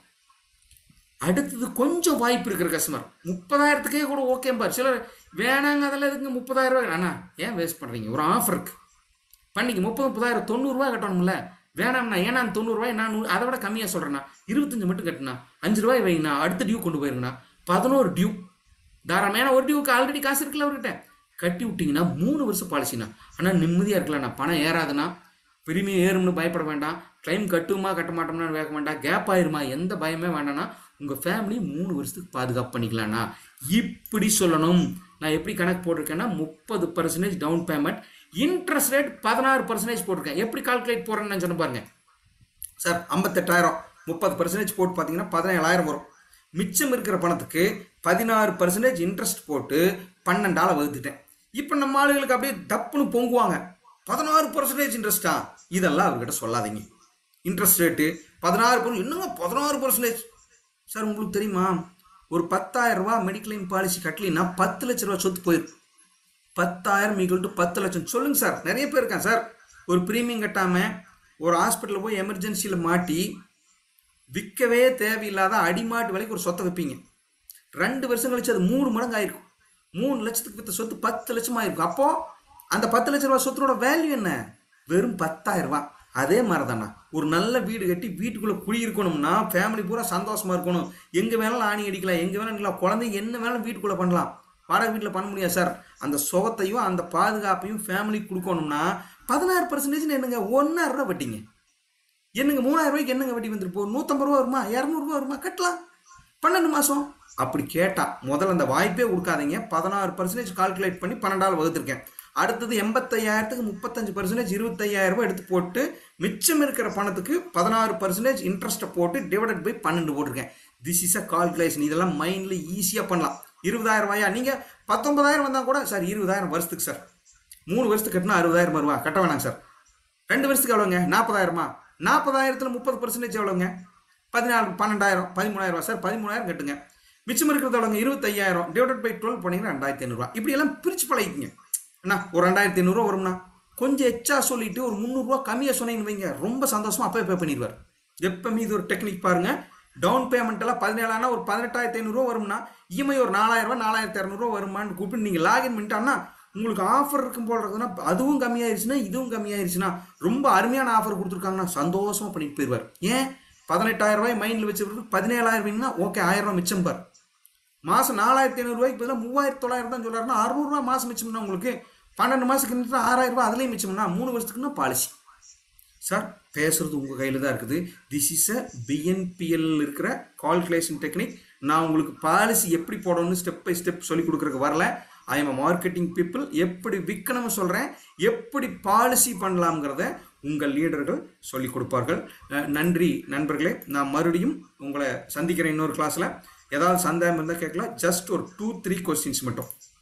அடுத்தது கொஞ்சம் வாய்ப்பு இருக்கிற கஸ்டமர் முப்பதாயிரத்துக்கே கூட ஓகே பார் சிலர் வேணாங்க அதெல்லாம் எதுக்கு முப்பதாயிரம் ரூபாய் அண்ணா ஏன் வேஸ்ட் பண்ணுறீங்க ஒரு ஆஃபருக்கு பண்ணிக்க முப்பது முப்பதாயிரம் தொண்ணூறுரூவா கட்டணும்ல வேணாம்ண்ணா ஏன்னா அந்த தொண்ணூறுரூவாய் நான் நூறு- அதை விட கம்மியாக சொல்கிறேண்ணா இருபத்தஞ்சு மட்டும் கட்டுனா அஞ்சு ரூபாய் வைங்கண்ணா அடுத்த டியூ கொண்டு போயிருங்கண்ணா பதினோரு டியூ தாராளம் ஏன்னா ஒரு டியூக்கு ஆல்ரெடி காசு இருக்குல்ல அவர்கிட்ட கட்டி விட்டிங்கன்னா மூணு வருஷம் பாலிசிண்ணா ஆனால் நிம்மதியாக இருக்கலாம்ண்ணா பணம் ஏறாதுண்ணா பிரீமியம் ஏறும்னு பயப்பட வேண்டாம் கிளைம் கட்டுமா கட்ட மாட்டோம்னு கேட்க வேண்டாம் கேப் ஆயிருமா எந்த பயமே வேண்டாம்னா உங்கள் ஃபேமிலி மூணு வருஷத்துக்கு பாதுகாப்பு பண்ணிக்கலாம்ண்ணா இப்படி சொல்லணும் நான் எப்படி கணக்கு போட்டிருக்கேன்னா முப்பது percentage down payment interest rate பதினாறு பர்சன்டேஜ் போட்டிருக்கேன் எப்படி கால்குலேட் போடுறேன்னு நான் சொன்ன பாருங்க சார் ஐம்பத்தெட்டாயிரம் முப்பது பர்சன்டேஜ் போட்டு பார்த்தீங்கன்னா பதினேழாயிரம் வரும் மிச்சம் இருக்கிற பணத்துக்கு பதினாறு பர்சன்டேஜ் இன்ட்ரெஸ்ட் போட்டு பன்னெண்டால வகுத்துட்டேன் இப்போ நம்ம ஆளுகளுக்கு அப்படியே டப்புன்னு பொங்குவாங்க பதினாறு பர்சன்டேஜ் இன்ட்ரெஸ்டா இதெல்லாம் அவர்கிட்ட சொல்லாதீங்க இன்ட்ரெஸ்ட் ரேட்டு பதினாறு பர்சன்ட் இன்னுங்க பதினாறு பர்சன்டேஜ் சார் உங்களுக்கு தெரியுமா ஒரு பத்தாயிரம் ரூபாய் மெடிக்ளைம் பாலிசி கட்டலின்னா பத்து லட்ச ரூபா சொத்து போயிருக்கு பத்தாயிரம் ஈக்குவல் டு பத்து லட்சம் சொல்லுங்க சார் நிறைய பேர் இருக்கான் சார் ஒரு ப்ரீமியம் கட்டாமல் ஒரு ஹாஸ்பிட்டலில் போய் எமர்ஜென்சியில் மாட்டி விற்கவே தேவையில்லாத அடிமாட்டு விலைக்கு ஒரு சொத்தை வைப்பீங்க ரெண்டு வருஷம் கழிச்சு அது மூணு மடங்கு ஆயிருக்கும் மூணு லட்சத்துக்கு வித்த சொத்து பத்து லட்சம் ஆயிருக்கும் அப்போ அந்த பத்து லட்ச ரூபா சொத்தோட வேல்யூ என்ன வெறும் பத்தாயிரம் ரூபாய் அதே மாதிரி தானே ஒரு நல்ல வீடு கட்டி வீட்டுக்குள்ளே குடியிருக்கணும்னா ஃபேமிலி பூரா சந்தோஷமா இருக்கணும் எங்கே வேணாலும் ஆணி அடிக்கலாம் எங்கே வேணாலும் அடிக்கலாம் குழந்தைங்க என்ன வேணாலும் வீட்டுக்குள்ளே பண்ணலாம் வாடகை வீட்டில் பண்ண முடியாது சார் அந்த சுகத்தையும் அந்த பாதுகாப்பையும் ஃபேமிலிக்கு கொடுக்கணும்னா பதினாறு பர்சன்டேஜ் என்னங்க ஒன்றாயிரம் ரூபா வட்டிங்க என்னங்க மூணாயிரம் ரூபாய்க்கு என்னங்க வட்டி வந்துட்டு போ நூற்றம்பது ரூபா வருமா இரநூறுபா வருமா கட்டலாம் பன்னெண்டு மாதம் அப்படி கேட்டா முதல்ல அந்த வாய்ப்பே கொடுக்காதீங்க பதினாறு பர்சன்டேஜ் கால்குலேட் பண்ணி பன்னெண்டாள் வகுத்துருக்கேன் அடுத்தது எண்பத்தையாயிரத்துக்கு முப்பத்தஞ்சு பர்சன்டேஜ் இருபத்தையாயிரம் ரூபாய் எடுத்து போட்டு மிச்சம் இருக்கிற பணத்துக்கு பதினாறு பர்சன்டேஜ் இன்ட்ரெஸ்ட்டை போட்டு டிவைடட் பை பன்னெண்டு போட்டிருக்கேன் திஸ் இஸ் அ கால்குலேஷன் இதெல்லாம் மைண்டில் ஈஸியாக பண்ணலாம் இருபதாயிரம் ரூபாயா நீங்கள் பத்தொன்பதாயிரம் வந்தால் கூட சார் இருபதாயிரம் வருஷத்துக்கு சார் மூணு வருஷத்துக்கு கட்டினா அறுபதாயிரம் வருவா கட்ட வேணாம் சார் ரெண்டு வருஷத்துக்கு எவ்வளோங்க நாற்பதாயிரமா நாற்பதாயிரத்தில் முப்பது பர்சன்டேஜ் எவ்வளோங்க பதினாலு பன்னெண்டாயிரம் பதிமூணாயிரம் ரூபா சார் பதிமூணாயிரம் கட்டுங்க மிச்சம் இருக்கிறது எவ்வளோங்க இருபத்தையாயிரம் டிவைடட் பை டுவெல் பண்ணிங்கன்னா ரெண்டாயிரத்தி ஐநூறுரூவா இப்படியெல்லாம் பிரித்து பழகிக்கங்க அண்ணா ஒரு ரெண்டாயிரத்தி ஐநூறுரூவா வரும்ண்ணா கொஞ்சம் எச்சா சொல்லிட்டு ஒரு முந்நூறுரூவா கம்மியாக சொன்னீங்கன்னு வைங்க ரொம்ப சந்தோஷமா அப்போ பே பண்ணிடுவார் எப்பவுமே இது ஒரு டெக்னிக் பாருங்க டவுன் பேமெண்ட் எல்லாம் பதினேழானா ஒரு பதினெட்டாயிரத்தி ஐநூறுரூவா வரும்னா இஎம்ஐ ஒரு நாலாயிரம் ரூபாய் நாலாயிரத்தி இரநூறுவா வருமான்னு கூப்பிட்டு நீங்கள் லாகின் பண்ணிட்டான்னா உங்களுக்கு ஆஃபர் இருக்கும் போல இருக்குதுன்னா அதுவும் கம்மியாயிருச்சுன்னா இதுவும் கம்மியாயிருச்சுன்னா ரொம்ப அருமையான ஆஃபர் கொடுத்துருக்காங்கன்னா சந்தோஷமா பண்ணிட்டு போயிடுவார் ஏன் பதினெட்டாயிரம் ரூபாய் மைண்டில் வச்சுருக்கு பதினேழாயிரம் வேணும்னா ஓகே ஆயிரம் ரூபாய் மிச்சம் பார் மாதம் நாலாயிரத்தி ஐநூறுரூவாய்க்கு பதிலாக மூவாயிரத்தி தொள்ளாயிரம் தான் சொல்கிறாருன்னா அறுநூறுவா மாதம் மிச்சம்னா உங்களுக்கு பன்னெண்டு மாதத்துக்கு நின்று ஆறாயிரம் ரூபாய் அதுலேயும் மிச்சம்னா மூணு வருஷத்துக்குன்னா பாலிசி சார் பேசுறது உங்கள் கையில் தான் இருக்குது திஸ் இஸ் அ பிஎன்பிஎல் இருக்கிற கால்குலேஷன் டெக்னிக் நான் உங்களுக்கு பாலிசி எப்படி போடணும்னு ஸ்டெப் பை ஸ்டெப் சொல்லி கொடுக்குறதுக்கு வரல ஐ எம் மார்க்கெட்டிங் பீப்புள் எப்படி விற்கணும்னு சொல்கிறேன் எப்படி பாலிசி பண்ணலாம்ங்கிறத உங்கள் லீடர்கள் சொல்லி கொடுப்பார்கள் அஹ், நன்றி நண்பர்களே நான் மறுபடியும் உங்களை சந்திக்கிறேன் இன்னொரு கிளாஸில் ஏதாவது சந்தேகம் இருந்தால் கேட்கலாம் ஜஸ்ட் ஒரு டூ த்ரீ கொஸ்டின்ஸ் மட்டும்